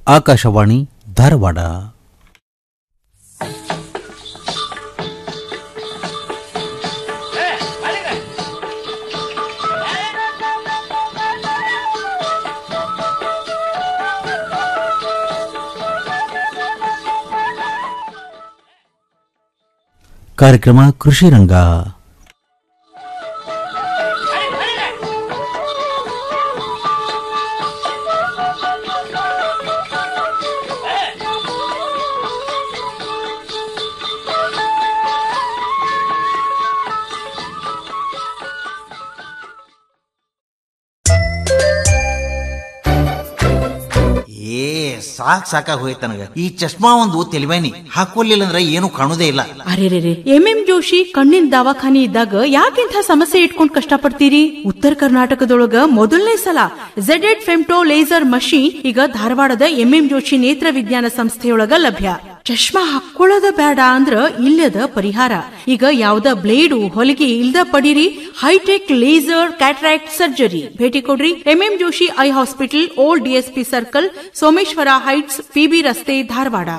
ಆಕಾಶವಾಣಿ ಧಾರವಾಡ ಕಾರ್ಯಕ್ರಮ ಕೃಷಿ ರಂಗ ಏ ಸಾಕ್ ಸಾಕಾಗ್ ಹೋಯ್ತು ನನಗ ಈ ಚಶ್ಮಾ ಒಂದು ತೆಲಿವೇನಿ ಹಾಕೊಲ್ಲಿಲ್ಲ ಅಂದ್ರೆ ಏನು ಕಾಣುದೇ ಇಲ್ಲ ಅರೆರೆರೆ ಎಂ ಎಂ ಜೋಶಿ ಕಣ್ಣಿನ ದವಾಖಾನಿ ಇದ್ದಾಗ ಯಾಕಿಂಥ ಸಮಸ್ಯೆ ಇಟ್ಕೊಂಡ್ ಕಷ್ಟಪಡ್ತೀರಿ ಉತ್ತರ ಕರ್ನಾಟಕದೊಳಗ ಮೊದಲನೇ ಸಲ ಝೆಡ್ ಎಡ್ ಫೆಮ್ಟೋ ಲೇಸರ್ ಮಷೀನ್ ಈಗ ಧಾರವಾಡದ ಎಂ ಎಂ ಜೋಶಿ ನೇತ್ರ ವಿಜ್ಞಾನ ಸಂಸ್ಥೆಯೊಳಗ ಲಭ್ಯ ಚಶ್ಮಾ ಹಾಕೊಳ್ಳೋದ ಬೇಡ ಅಂದ್ರ ಇಲ್ಲದ ಪರಿಹಾರ ಈಗ ಯಾವ್ದ ಬ್ಲೇಡು ಹೊಲಿಗೆ ಇಲ್ದ ಪಡೀರಿ ಹೈಟೆಕ್ ಲೇಸರ್ ಕ್ಯಾಟ್ರಾಕ್ಟ್ ಸರ್ಜರಿ ಭೇಟಿ ಕೊಡ್ರಿ MM Joshi eye hospital old DSP circle Someshwara heights PB ರಸ್ತೆ ಧಾರವಾಡ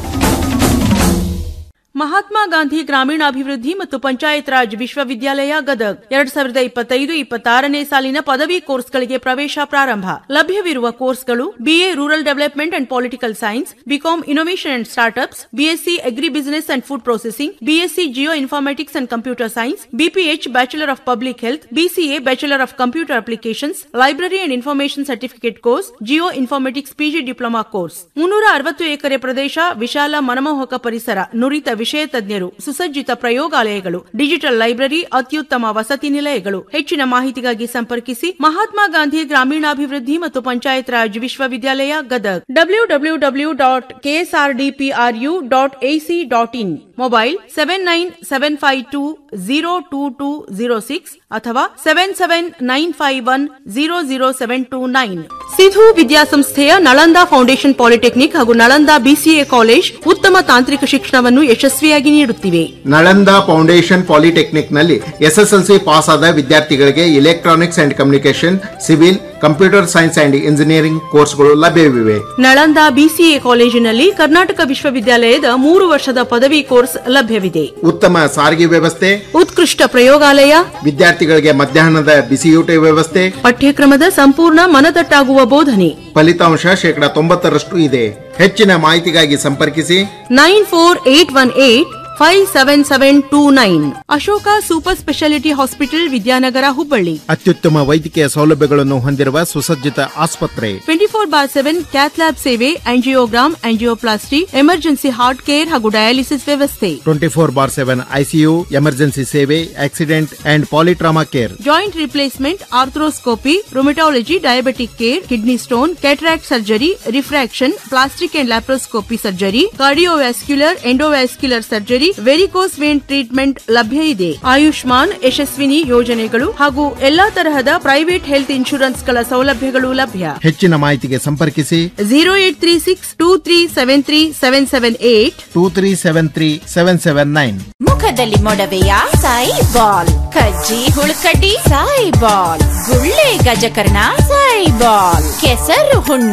ಮಹಾತ್ಮ ಗಾಂಧಿ ಗ್ರಾಮೀಣಾಭಿವೃದ್ಧಿ ಮತ್ತು ಪಂಚಾಯತ್ ರಾಜ್ ವಿಶ್ವವಿದ್ಯಾಲಯ ಗದಗ್ ಎರಡ್ ಸಾವಿರದ ಇಪ್ಪತ್ತೈದು ಇಪ್ಪತ್ತಾರನೇ ಸಾಲಿನ ಪದವಿ ಕೋರ್ಸ್ಗಳಿಗೆ ಪ್ರವೇಶ ಪ್ರಾರಂಭ ಲಭ್ಯವಿರುವ ಕೋರ್ಸ್ಗಳು BA rural development and political science BCom innovation and startups BSc agri business and food processing BSc geo informatics and computer science BPH bachelor of public health BCA bachelor of computer applications library and information certificate course geo informatics PG diploma course ಮುನ್ನೂರ ಅರವತ್ತು ಎಕರೆ ಪ್ರದೇಶ ವಿಶಾಲ ಮನಮೋಹಕ ಪರಿಸರ ನುರಿತ ವಿಷಯ ತಜ್ಞರು ಸುಸಜ್ಜಿತ ಪ್ರಯೋಗಾಲಯಗಳು ಡಿಜಿಟಲ್ ಲೈಬ್ರರಿ ಅತ್ಯುತ್ತಮ ವಸತಿ ನಿಲಯಗಳು ಹೆಚ್ಚಿನ ಮಾಹಿತಿಗಾಗಿ ಸಂಪರ್ಕಿಸಿ ಮಹಾತ್ಮ ಗಾಂಧಿ ಗ್ರಾಮೀಣಾಭಿವೃದ್ಧಿ ಮತ್ತು ಪಂಚಾಯತ್ ರಾಜ್ ವಿಶ್ವವಿದ್ಯಾಲಯ Gadag W W W dot KSRDPRU dot AC dot in mobile seven nine seven five two zero two two zero six ಅಥವಾ seven seven nine five one zero zero seven two nine ಸಿಧು ವಿದ್ಯಾಸಂಸ್ಥೆಯ ನಳಂದ ಫೌಂಡೇಶನ್ ಪಾಲಿಟೆಕ್ನಿಕ್ ಹಾಗೂ Nalanda BCA college ಉತ್ತಮ ತಾಂತ್ರಿಕ ಶಿಕ್ಷಣವನ್ನು ಯಶಸ್ವಿಯಾಗಿ ನೀಡುತ್ತಿವೆ Nalanda foundation polytechnic ನಲ್ಲಿ ಎಸ್ಎಸ್ಎಲ್ಸಿ ಪಾಸ್ ಆದ ವಿದ್ಯಾರ್ಥಿಗಳಿಗೆ electronics and communication civil computer science and engineering ಕೋರ್ಸ್ಗಳು ಲಭ್ಯವಿವೆ ನಳಂದ ಬಿಸಿಎ ಕಾಲೇಜಿನಲ್ಲಿ ಕರ್ನಾಟಕ ವಿಶ್ವವಿದ್ಯಾಲಯದ ಮೂರು ವರ್ಷದ ಪದವಿ ಕೋರ್ಸ್ ಲಭ್ಯವಿದೆ ಉತ್ತಮ ಸಾರಿಗೆ ವ್ಯವಸ್ಥೆ ಉತ್ಕೃಷ್ಟ ಪ್ರಯೋಗಾಲಯ ವಿದ್ಯಾರ್ಥಿಗಳಿಗೆ ಮಧ್ಯಾಹ್ನದ ಬಿಸಿಯೂಟ ವ್ಯವಸ್ಥೆ ಪಠ್ಯಕ್ರಮದ ಸಂಪೂರ್ಣ ಮನದಟ್ಟಾಗುವ ಬೋಧನೆ ಫಲಿತಾಂಶ ಶೇಕಡ ತೊಂಬತ್ತರಷ್ಟು ಇದೆ ಹೆಚ್ಚಿನ ಮಾಹಿತಿಗಾಗಿ ಸಂಪರ್ಕಿಸಿ nine four eight one eight five seven seven two nine Ashoka super speciality hospital Vidyanagar Hubballi ಅತ್ಯುತ್ತಮ ವೈದ್ಯಕೀಯ ಸೌಲಭ್ಯಗಳನ್ನು ಹೊಂದಿರುವ ಸುಸಜ್ಜಿತ ಆಸ್ಪತ್ರೆ twenty four bar seven cath lab ಸೇವೆ angiogram angioplasty emergency heart care ಹಾಗೂ ಡಯಾಲಿಸಿಸ್ ವ್ಯವಸ್ಥೆ twenty four bar seven ICU emergency ಸೇವೆ accident and polytrauma care joint replacement arthroscopy rheumatology diabetic care kidney stone cataract surgery refraction plastic and laparoscopy surgery cardiovascular endovascular surgery varicose vane treatment ಲಭ್ಯ ಇದೆ ಆಯುಷ್ಮಾನ್ ಯಶಸ್ವಿನಿ ಯೋಜನೆಗಳು ಹಾಗೂ ಎಲ್ಲಾ ತರಹದ private health insurance ಗಳ ಸೌಲಭ್ಯಗಳು ಲಭ್ಯ ಹೆಚ್ಚಿನ ಮಾಹಿತಿಗೆ ಸಂಪರ್ಕಿಸಿ zero eight three six two three seven three seven seven eight two three seven three seven seven nine ಮುಖದಲ್ಲಿ ಮೊಡವೆಯ ಸಾಯಿ ಬಾಲ್ ಕಜ್ಜಿ ಹುಳುಕಡ್ಡಿ ಸಾಯಿ ಬಾಲ್ ಗುಳ್ಳೆ ಗಜಕರ್ಣ ಸಾಯಿ ಬಾಲ್ ಕೆಸರು ಹುಣ್ಣ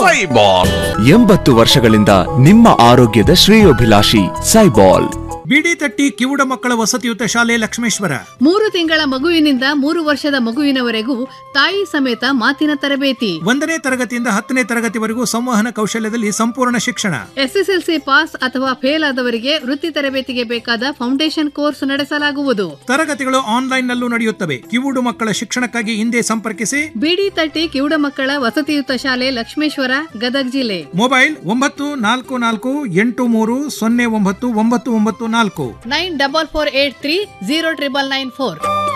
ಎಂಬತ್ತು ವರ್ಷಗಳಿಂದ ನಿಮ್ಮ ಆರೋಗ್ಯದ ಶ್ರೇಯೋಭಿಲಾಷಿ ಸೈಬಾಲ್ ಬಿಡಿ ತಟ್ಟಿ ಕಿವುಡ ಮಕ್ಕಳ ವಸತಿಯುತ ಶಾಲೆ ಲಕ್ಷ್ಮೇಶ್ವರ ಮೂರು ತಿಂಗಳ ಮಗುವಿನಿಂದ ಮೂರು ವರ್ಷದ ಮಗುವಿನವರೆಗೂ ತಾಯಿ ಸಮೇತ ಮಾತಿನ ತರಬೇತಿ ಒಂದನೇ ತರಗತಿಯಿಂದ ಹತ್ತನೇ ತರಗತಿವರೆಗೂ ಸಂವಹನ ಕೌಶಲ್ಯದಲ್ಲಿ ಸಂಪೂರ್ಣ ಶಿಕ್ಷಣ ಎಸ್ಎಸ್ಎಲ್ಸಿ ಪಾಸ್ ಅಥವಾ ಫೇಲ್ ಆದವರಿಗೆ ವೃತ್ತಿ ತರಬೇತಿಗೆ ಬೇಕಾದ ಫೌಂಡೇಶನ್ ಕೋರ್ಸ್ ನಡೆಸಲಾಗುವುದು ತರಗತಿಗಳು ಆನ್ಲೈನ್ ನಲ್ಲೂ ನಡೆಯುತ್ತವೆ ಕಿವುಡು ಮಕ್ಕಳ ಶಿಕ್ಷಣಕ್ಕಾಗಿ ಹಿಂದೆ ಸಂಪರ್ಕಿಸಿ ಬಿಡಿ ತಟ್ಟಿ ಕಿವುಡ ಮಕ್ಕಳ ವಸತಿಯುತ ಶಾಲೆ ಲಕ್ಷ್ಮೇಶ್ವರ ಗದಗ್ ಜಿಲ್ಲೆ ಮೊಬೈಲ್ ಒಂಬತ್ತು ನಾಲ್ಕು ನಾಲ್ಕು ಎಂಟು ಮೂರು ಸೊನ್ನೆ ಒಂಬತ್ತು ಒಂಬತ್ತು ಒಂಬತ್ತು ನಾಲ್ಕು nine double four eight three zero triple nine four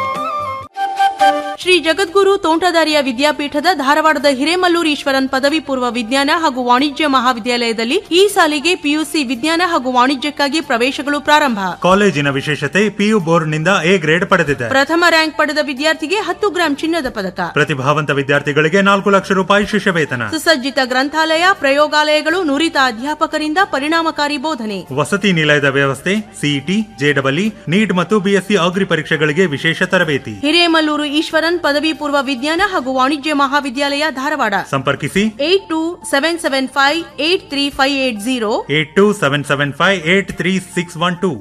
Shri Jagadguru Tontadarya ವಿದ್ಯಾಪೀಠದ ಧಾರವಾಡದ ಹಿರೇಮಲ್ಲೂರು ಈಶ್ವರನ್ ಪದವಿ ಪೂರ್ವ ವಿಜ್ಞಾನ ಹಾಗೂ ವಾಣಿಜ್ಯ ಮಹಾವಿದ್ಯಾಲಯದಲ್ಲಿ ಈ ಸಾಲಿಗೆ ಪಿಯುಸಿ ವಿಜ್ಞಾನ ಹಾಗೂ ವಾಣಿಜ್ಯಕ್ಕಾಗಿ ಪ್ರವೇಶಗಳು ಪ್ರಾರಂಭ ಕಾಲೇಜಿನ ವಿಶೇಷತೆ ಪಿಯು ಬೋರ್ಡ್ನಿಂದ ಎ ಗ್ರೇಡ್ ಪಡೆದಿದೆ ಪ್ರಥಮ ರ್ಯಾಂಕ್ ಪಡೆದ ವಿದ್ಯಾರ್ಥಿಗೆ ಹತ್ತು ಗ್ರಾಂ ಚಿನ್ನದ ಪದಕ ಪ್ರತಿಭಾವಂತ ವಿದ್ಯಾರ್ಥಿಗಳಿಗೆ ನಾಲ್ಕು ಲಕ್ಷ ರೂಪಾಯಿ ಶಿಷ್ಯ ವೇತನ ಸುಸಜ್ಜಿತ ಗ್ರಂಥಾಲಯ ಪ್ರಯೋಗಾಲಯಗಳು ನುರಿತ ಅಧ್ಯಾಪಕರಿಂದ ಪರಿಣಾಮಕಾರಿ ಬೋಧನೆ ವಸತಿ ನಿಲಯದ ವ್ಯವಸ್ಥೆ ಸಿಇಟಿ ಜೆಡಬ್ಲ್ಇ ನೀಟ್ ಮತ್ತು ಬಿಎಸ್ಸಿ ಅಗ್ರಿ ಪರೀಕ್ಷೆಗಳಿಗೆ ವಿಶೇಷ ತರಬೇತಿ ಹಿರೇಮಲ್ಲೂರು ಈಶ್ವರನ್ ಶರಣ್ ಪದವಿ ಪೂರ್ವ ವಿಜ್ಞಾನ ಹಾಗೂ ವಾಣಿಜ್ಯ ಮಹಾವಿದ್ಯಾಲಯ ಧಾರವಾಡ ಸಂಪರ್ಕಿಸಿ eight two seven seven five eight three five eight zero eight two seven seven five eight three six one two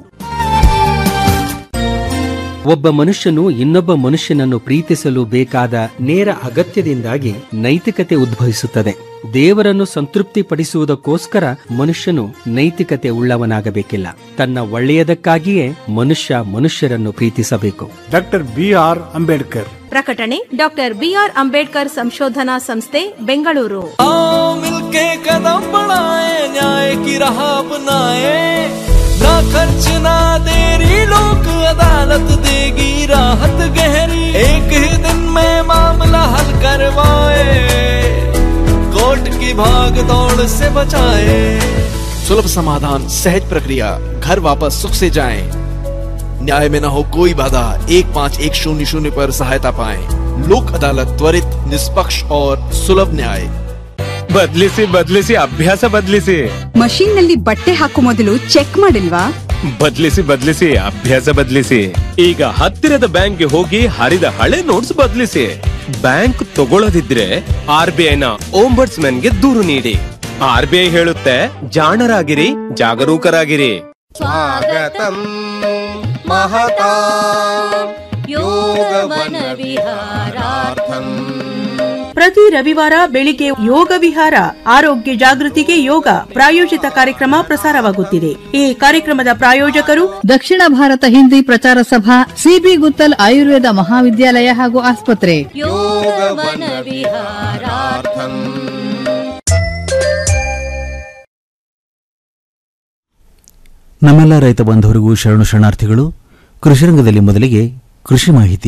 ಒಬ್ಬ ಮನುಷ್ಯನು ಇನ್ನೊಬ್ಬ ಮನುಷ್ಯನನ್ನು ಪ್ರೀತಿಸಲು ಬೇಕಾದ ನೇರ ಅಗತ್ಯದಿಂದಾಗಿ ನೈತಿಕತೆ ಉದ್ಭವಿಸುತ್ತದೆ ದೇವರನ್ನು ಸಂತೃಪ್ತಿಪಡಿಸುವುದಕ್ಕೋಸ್ಕರ ಮನುಷ್ಯನು ನೈತಿಕತೆ ಉಳ್ಳವನಾಗಬೇಕಿಲ್ಲ ತನ್ನ ಒಳ್ಳೆಯದಕ್ಕಾಗಿಯೇ ಮನುಷ್ಯ ಮನುಷ್ಯರನ್ನು ಪ್ರೀತಿಸಬೇಕು ಡಾಕ್ಟರ್ ಬಿ ಆರ್ ಅಂಬೇಡ್ಕರ್ ಪ್ರಕಟಣೆ ಡಾಕ್ಟರ್ ಬಿಆರ್ ಅಂಬೇಡ್ಕರ್ ಸಂಶೋಧನಾ ಸಂಸ್ಥೆ ಬೆಂಗಳೂರು मिलके कदम बढ़ाए न्याय की राह अपनाए ना खर्च ना देरी लोक अदालत देगी राहत गहरी एक ही दिन में मामला हल करवाए कोर्ट की भाग दौड़ से बचाए सुलभ समाधान सहज प्रक्रिया घर वापस सुख से जाएं। न्याय में न हो कोई बाधा एक पाँच एक शून्य शून्य पर सहायता पाएं। लोक अदालत त्वरित निष्पक्ष और सुलभ न्याय ಬದ್ಲಿಸಿ ಬದ್ಲಿಸಿ ಅಭ್ಯಾಸ ಬದ್ಲಿಸಿ ಮಷೀನ್ ನಲ್ಲಿ ಬಟ್ಟೆ ಹಾಕೋ ಮೊದಲು ಚೆಕ್ ಮಾಡಿಲ್ವಾ ಬದ್ಲಿಸಿ ಬದ್ಲಿಸಿ ಅಭ್ಯಾಸ ಬದ್ಲಿಸಿ ಈಗ ಹತ್ತಿರದ ಬ್ಯಾಂಕ್ಗೆ ಹೋಗಿ ಹರಿದ ಹಳೆ ನೋಟ್ಸ್ ಬದ್ಲಿಸಿ ಬ್ಯಾಂಕ್ ತಗೊಳ್ಳದಿದ್ರೆ ಆರ್ ಬಿ ಐನ ಓಂಬರ್ಟ್ಸ್ ಗೆ ದೂರು ನೀಡಿ ಆರ್ ಬಿ ಐ ಹೇಳುತ್ತೆ ಜಾಣರಾಗಿರಿ ಜಾಗರೂಕರಾಗಿರಿ स्वागतं महता योगवनविहारार्थम् ಪ್ರತಿ ರವಿವಾರ ಬೆಳಿಗ್ಗೆ ಯೋಗ ವಿಹಾರ ಆರೋಗ್ಯ ಜಾಗೃತಿಗೆ ಯೋಗ ಪ್ರಾಯೋಜಿತ ಕಾರ್ಯಕ್ರಮ ಪ್ರಸಾರವಾಗುತ್ತಿದೆ ಈ ಕಾರ್ಯಕ್ರಮದ ಪ್ರಾಯೋಜಕರು ದಕ್ಷಿಣ ಭಾರತ ಹಿಂದಿ ಪ್ರಚಾರ ಸಭಾ ಸಿಬಿ ಗುತ್ತಲ್ ಆಯುರ್ವೇದ ಮಹಾವಿದ್ಯಾಲಯ ಹಾಗೂ ಆಸ್ಪತ್ರೆ योगवनविहारार्थम् ನಮ್ಮೆಲ್ಲ ರೈತ ಬಾಂಧವರಿಗೂ ಶರಣು ಶರಣಾರ್ಥಿಗಳು ಕೃಷಿರಂಗದಲ್ಲಿ ಮೊದಲಿಗೆ ಕೃಷಿ ಮಾಹಿತಿ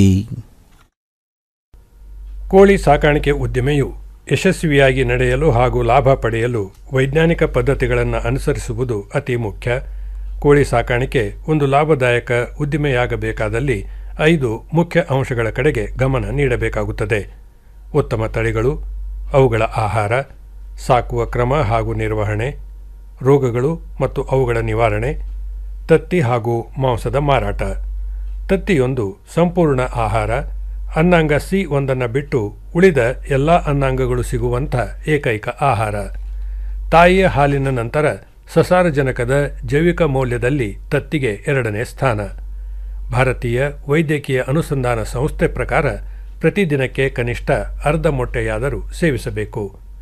ಕೋಳಿ ಸಾಕಾಣಿಕೆ ಉದ್ದಿಮೆಯು ಯಶಸ್ವಿಯಾಗಿ ನಡೆಯಲು ಹಾಗೂ ಲಾಭ ಪಡೆಯಲು ವೈಜ್ಞಾನಿಕ ಪದ್ಧತಿಗಳನ್ನು ಅನುಸರಿಸುವುದು ಅತಿ ಮುಖ್ಯ ಕೋಳಿ ಸಾಕಾಣಿಕೆ ಒಂದು ಲಾಭದಾಯಕ ಉದ್ದಿಮೆಯಾಗಬೇಕಾದಲ್ಲಿ ಐದು ಮುಖ್ಯ ಅಂಶಗಳ ಕಡೆಗೆ ಗಮನ ನೀಡಬೇಕಾಗುತ್ತದೆ ಉತ್ತಮ ತಳಿಗಳು ಅವುಗಳ ಆಹಾರ ಸಾಕುವ ಕ್ರಮ ಹಾಗೂ ನಿರ್ವಹಣೆ ರೋಗಗಳು ಮತ್ತು ಅವುಗಳ ನಿವಾರಣೆ ತತ್ತಿ ಹಾಗೂ ಮಾಂಸದ ಮಾರಾಟ ತತ್ತಿಯೊಂದು ಸಂಪೂರ್ಣ ಆಹಾರ ಅನ್ನಾಂಗ ಸಿ ಒಂದನ್ನು ಬಿಟ್ಟು ಉಳಿದ ಎಲ್ಲ ಅನ್ನಾಂಗಗಳು ಸಿಗುವಂಥ ಏಕೈಕ ಆಹಾರ ತಾಯಿಯ ಹಾಲಿನ ನಂತರ ಸಸಾರಜನಕದ ಜೈವಿಕ ಮೌಲ್ಯದಲ್ಲಿ ತತ್ತಿಗೆ ಎರಡನೇ ಸ್ಥಾನ ಭಾರತೀಯ ವೈದ್ಯಕೀಯ ಅನುಸಂಧಾನ ಸಂಸ್ಥೆ ಪ್ರಕಾರ ಪ್ರತಿದಿನಕ್ಕೆ ಕನಿಷ್ಠ ಅರ್ಧ ಮೊಟ್ಟೆಯಾದರೂ ಸೇವಿಸಬೇಕು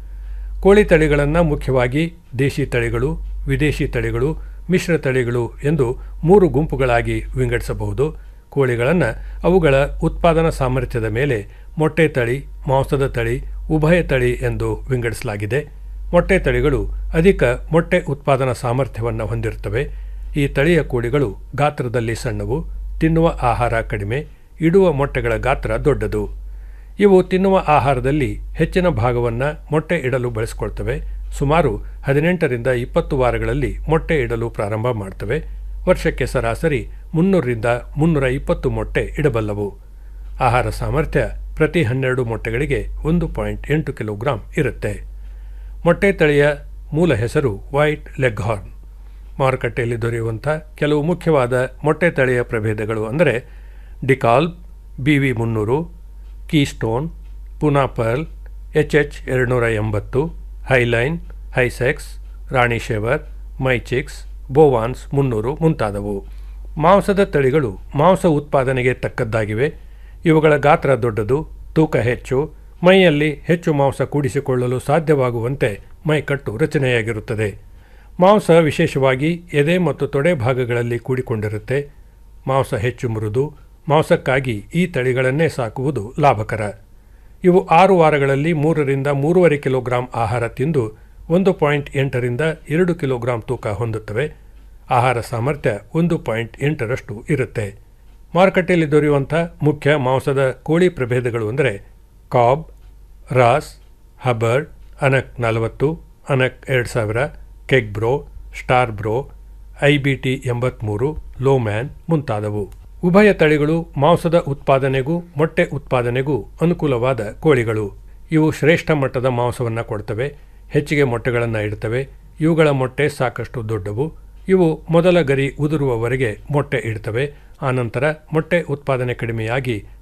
ಕೋಳಿ ತಳಿಗಳನ್ನು ಮುಖ್ಯವಾಗಿ ದೇಶಿ ತಳಿಗಳು ವಿದೇಶಿ ತಳಿಗಳು ಮಿಶ್ರ ತಳಿಗಳು ಎಂದು ಮೂರು ಗುಂಪುಗಳಾಗಿ ವಿಂಗಡಿಸಬಹುದು ಕೋಳಿಗಳನ್ನು ಅವುಗಳ ಉತ್ಪಾದನಾ ಸಾಮರ್ಥ್ಯದ ಮೇಲೆ ಮೊಟ್ಟೆ ತಳಿ ಮಾಂಸದ ತಳಿ ಉಭಯ ತಳಿ ಎಂದು ವಿಂಗಡಿಸಲಾಗಿದೆ ಮೊಟ್ಟೆ ತಳಿಗಳು ಅಧಿಕ ಮೊಟ್ಟೆ ಉತ್ಪಾದನಾ ಸಾಮರ್ಥ್ಯವನ್ನು ಹೊಂದಿರುತ್ತವೆ ಈ ತಳಿಯ ಕೋಳಿಗಳು ಗಾತ್ರದಲ್ಲಿ ಸಣ್ಣವು ತಿನ್ನುವ ಆಹಾರ ಕಡಿಮೆ ಇಡುವ ಮೊಟ್ಟೆಗಳ ಗಾತ್ರ ದೊಡ್ಡದು ಇವು ತಿನ್ನುವ ಆಹಾರದಲ್ಲಿ ಹೆಚ್ಚಿನ ಭಾಗವನ್ನು ಮೊಟ್ಟೆ ಇಡಲು ಬಳಸಿಕೊಳ್ತವೆ ಸುಮಾರು ಹದಿನೆಂಟರಿಂದ ಇಪ್ಪತ್ತು ವಾರಗಳಲ್ಲಿ ಮೊಟ್ಟೆ ಇಡಲು ಪ್ರಾರಂಭ ಮಾಡ್ತವೆ ವರ್ಷಕ್ಕೆ ಸರಾಸರಿ ಮುನ್ನೂರರಿಂದ ಮುನ್ನೂರ ಇಪ್ಪತ್ತು ಮೊಟ್ಟೆ ಇಡಬಲ್ಲವು ಆಹಾರ ಸಾಮರ್ಥ್ಯ ಪ್ರತಿ ಹನ್ನೆರಡು ಮೊಟ್ಟೆಗಳಿಗೆ ಒಂದು ಪಾಯಿಂಟ್ ಎಂಟು ಕಿಲೋಗ್ರಾಂ ಇರುತ್ತೆ ಮೊಟ್ಟೆ ತಳಿಯ ಮೂಲ ಹೆಸರು ವೈಟ್ ಲೆಗ್ ಹಾರ್ನ್ ಮಾರುಕಟ್ಟೆಯಲ್ಲಿ ದೊರೆಯುವಂಥ ಕೆಲವು ಮುಖ್ಯವಾದ ಮೊಟ್ಟೆ ತಳಿಯ ಪ್ರಭೇದಗಳು ಅಂದರೆ ಡಿಕಾಲ್ಬ್ ಬಿ ವಿ ಮುನ್ನೂರು Keystone Poona pearl H H ಎರಡುನೂರ ಎಂಬತ್ತು ಹೈಲೈನ್ ಹೈಸೆಕ್ಸ್ ರಾಣಿ ಶೆವರ್ ಮೈಚಿಕ್ಸ್ ಬೋವಾನ್ಸ್ ಮುನ್ನೂರು ಮುಂತಾದವು ಮಾಂಸದ ತಳಿಗಳು ಮಾಂಸ ಉತ್ಪಾದನೆಗೆ ತಕ್ಕದ್ದಾಗಿವೆ ಇವುಗಳ ಗಾತ್ರ ದೊಡ್ಡದು ತೂಕ ಹೆಚ್ಚು ಮೈಯಲ್ಲಿ ಹೆಚ್ಚು ಮಾಂಸ ಕೂಡಿಸಿಕೊಳ್ಳಲು ಸಾಧ್ಯವಾಗುವಂತೆ ಮೈಕಟ್ಟು ರಚನೆಯಾಗಿರುತ್ತದೆ ಮಾಂಸ ವಿಶೇಷವಾಗಿ ಎದೆ ಮತ್ತು ತೊಡೆ ಭಾಗಗಳಲ್ಲಿ ಕೂಡಿಕೊಂಡಿರುತ್ತೆ ಮಾಂಸ ಹೆಚ್ಚು ಮೃದು ಮಾಂಸಕ್ಕಾಗಿ ಈ ತಳಿಗಳನ್ನೇ ಸಾಕುವುದು ಲಾಭಕರ ಇವು ಆರು ವಾರಗಳಲ್ಲಿ ಮೂರರಿಂದ ಮೂರುವರೆ ಕಿಲೋಗ್ರಾಂ ಆಹಾರ ತಿಂದು ಒಂದು ಪಾಯಿಂಟ್ ಎಂಟರಿಂದ ಎರಡು ಕಿಲೋಗ್ರಾಂ ತೂಕ ಹೊಂದುತ್ತವೆ ಆಹಾರ ಸಾಮರ್ಥ್ಯ ಒಂದು ಪಾಯಿಂಟ್ ಎಂಟರಷ್ಟು ಇರುತ್ತೆ ಮಾರುಕಟ್ಟೆಯಲ್ಲಿ ದೊರೆಯುವಂಥ ಮುಖ್ಯ ಮಾಂಸದ ಕೋಳಿ ಪ್ರಭೇದಗಳು ಅಂದರೆ ಕಾಬ್ ರಾಸ್ ಹಬರ್ಡ್ ಅನಕ್ ನಲವತ್ತು ಅನಕ್ ಎರಡು ಸಾವಿರ Kegbro Starbro I B T ಎಂಬತ್ತ್ಮೂರು ಲೋಮ್ಯಾನ್ ಮುಂತಾದವು ಉಭಯ ತಳಿಗಳು ಮಾಂಸದ ಉತ್ಪಾದನೆಗೂ ಮೊಟ್ಟೆ ಉತ್ಪಾದನೆಗೂ ಅನುಕೂಲವಾದ ಕೋಳಿಗಳು ಇವು ಶ್ರೇಷ್ಠ ಮಟ್ಟದ ಮಾಂಸವನ್ನು ಕೊಡ್ತವೆ ಹೆಚ್ಚಿಗೆ ಮೊಟ್ಟೆಗಳನ್ನು ಇಡ್ತವೆ ಇವುಗಳ ಮೊಟ್ಟೆ ಸಾಕಷ್ಟು ದೊಡ್ಡವು ಇವು ಮೊದಲ ಗರಿ ಉದುರುವವರೆಗೆ ಮೊಟ್ಟೆ ಇಡ್ತವೆ ಆನಂತರ ಮೊಟ್ಟೆ ಉತ್ಪಾದನೆ ಕಡಿಮೆಯಾಗಿ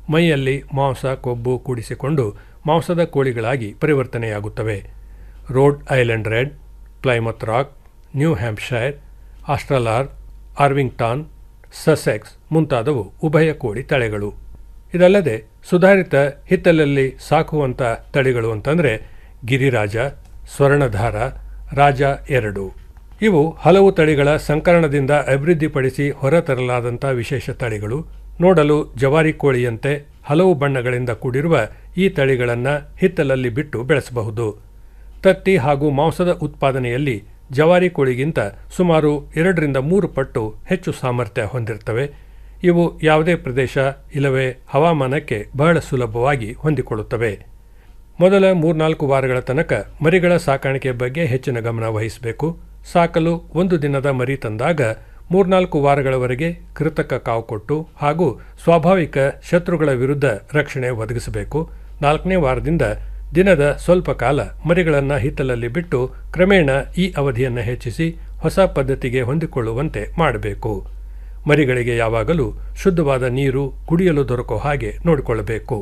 ಮೈಯಲ್ಲಿ ಮಾಂಸ ಕೊಬ್ಬು ಕೂಡಿಸಿಕೊಂಡು ಮಾಂಸದ ಕೋಳಿಗಳಾಗಿ ಪರಿವರ್ತನೆಯಾಗುತ್ತವೆ Rhode Island Red Plymouth Rock New Hampshire Australorp Orpington Sussex ಮುಂತಾದವು ಉಭಯ ಕೋಳಿ ತಳಿಗಳು ಇದಲ್ಲದೆ ಸುಧಾರಿತ ಹಿತ್ತಲಲ್ಲಿ ಸಾಕುವಂಥ ತಳಿಗಳು ಅಂತಂದರೆ ಗಿರಿರಾಜ ಸ್ವರ್ಣಧಾರ ರಾಜ ಎರಡು ಇವು ಹಲವು ತಳಿಗಳ ಸಂಕರಣದಿಂದ ಅಭಿವೃದ್ಧಿಪಡಿಸಿ ಹೊರತರಲಾದಂಥ ವಿಶೇಷ ತಳಿಗಳು ನೋಡಲು ಜವಾರಿ ಕೋಳಿಯಂತೆ ಹಲವು ಬಣ್ಣಗಳಿಂದ ಕೂಡಿರುವ ಈ ತಳಿಗಳನ್ನು ಹಿತ್ತಲಲ್ಲಿ ಬಿಟ್ಟು ಬೆಳೆಸಬಹುದು ತತ್ತಿ ಹಾಗೂ ಮಾಂಸದ ಉತ್ಪಾದನೆಯಲ್ಲಿ ಜವಾರಿ ಕೋಳಿಗಿಂತ ಸುಮಾರು ಎರಡರಿಂದ ಮೂರು ಪಟ್ಟು ಹೆಚ್ಚು ಸಾಮರ್ಥ್ಯ ಹೊಂದಿರ್ತವೆ ಇವು ಯಾವುದೇ ಪ್ರದೇಶ ಇಲ್ಲವೇ ಹವಾಮಾನಕ್ಕೆ ಬಹಳ ಸುಲಭವಾಗಿ ಹೊಂದಿಕೊಳ್ಳುತ್ತವೆ ಮೊದಲ ಮೂರ್ನಾಲ್ಕು ವಾರಗಳ ತನಕ ಮರಿಗಳ ಸಾಕಾಣಿಕೆ ಬಗ್ಗೆ ಹೆಚ್ಚಿನ ಗಮನ ವಹಿಸಬೇಕು ಸಾಕಲು ಒಂದು ದಿನದ ಮರಿ ತಂದಾಗ ಮೂರ್ನಾಲ್ಕು ವಾರಗಳವರೆಗೆ ಕೃತಕ ಕಾವು ಕೊಟ್ಟು ಹಾಗೂ ಸ್ವಾಭಾವಿಕ ಶತ್ರುಗಳ ವಿರುದ್ಧ ರಕ್ಷಣೆ ಒದಗಿಸಬೇಕು ನಾಲ್ಕನೇ ವಾರದಿಂದ ದಿನದ ಸ್ವಲ್ಪ ಕಾಲ ಮರಿಗಳನ್ನು ಹಿತ್ತಲಲ್ಲಿ ಬಿಟ್ಟು ಕ್ರಮೇಣ ಈ ಅವಧಿಯನ್ನು ಹೆಚ್ಚಿಸಿ ಹೊಸ ಪದ್ಧತಿಗೆ ಹೊಂದಿಕೊಳ್ಳುವಂತೆ ಮಾಡಬೇಕು ಮರಿಗಳಿಗೆ ಯಾವಾಗಲೂ ಶುದ್ಧವಾದ ನೀರು ಕುಡಿಯಲು ದೊರಕೋ ಹಾಗೆ ನೋಡಿಕೊಳ್ಳಬೇಕು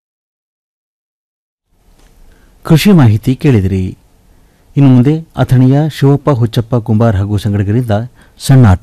ಕೃಷಿ ಮಾಹಿತಿ ಕೇಳಿದಿರಿ ಇನ್ನು ಮುಂದೆ ಅಥಣಿಯ ಶಿವಪ್ಪ ಹುಚ್ಚಪ್ಪ ಕುಂಬಾರ್ ಹಾಗೂ ಸಂಗಡಿಗರಿಂದ ಸಣ್ಣಾಟ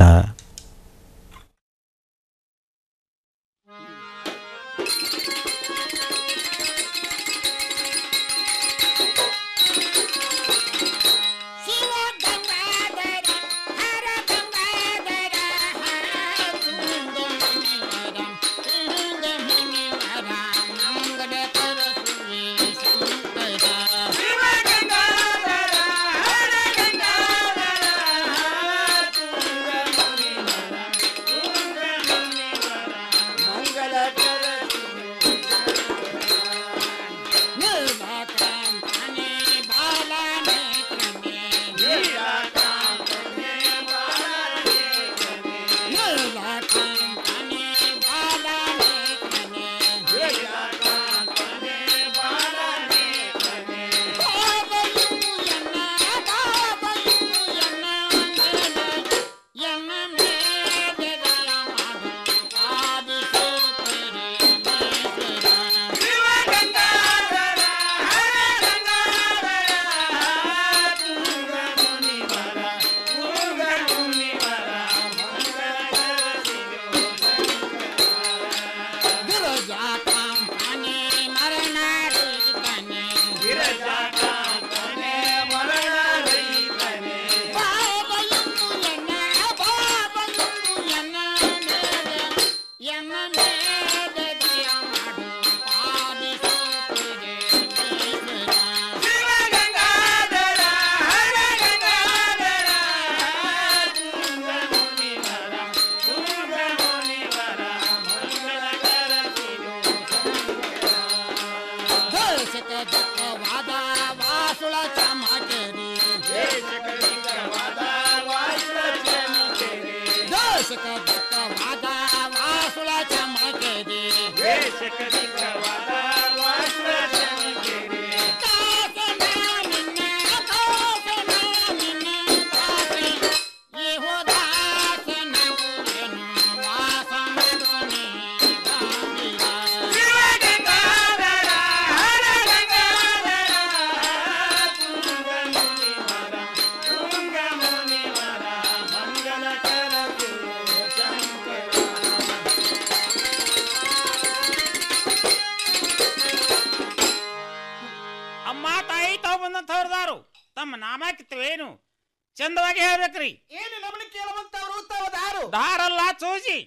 ಅಮ್ಮ ತಾಯಿ ತಾವು ಬಂದಂತ ಹೊರದಾರು ತಮ್ಮ ನಾಮಕಿತ್ವೇನು ಚಂದವಾಗಿ ಹೇಳ್ಬೇಕ್ರಿ ಏನು ನಮ್ಮನ್ನ ಕೇಳುವಂತವ್ರು ತಾವು ದಾರು ದಾರಲ್ಲ ಚೂಜಿ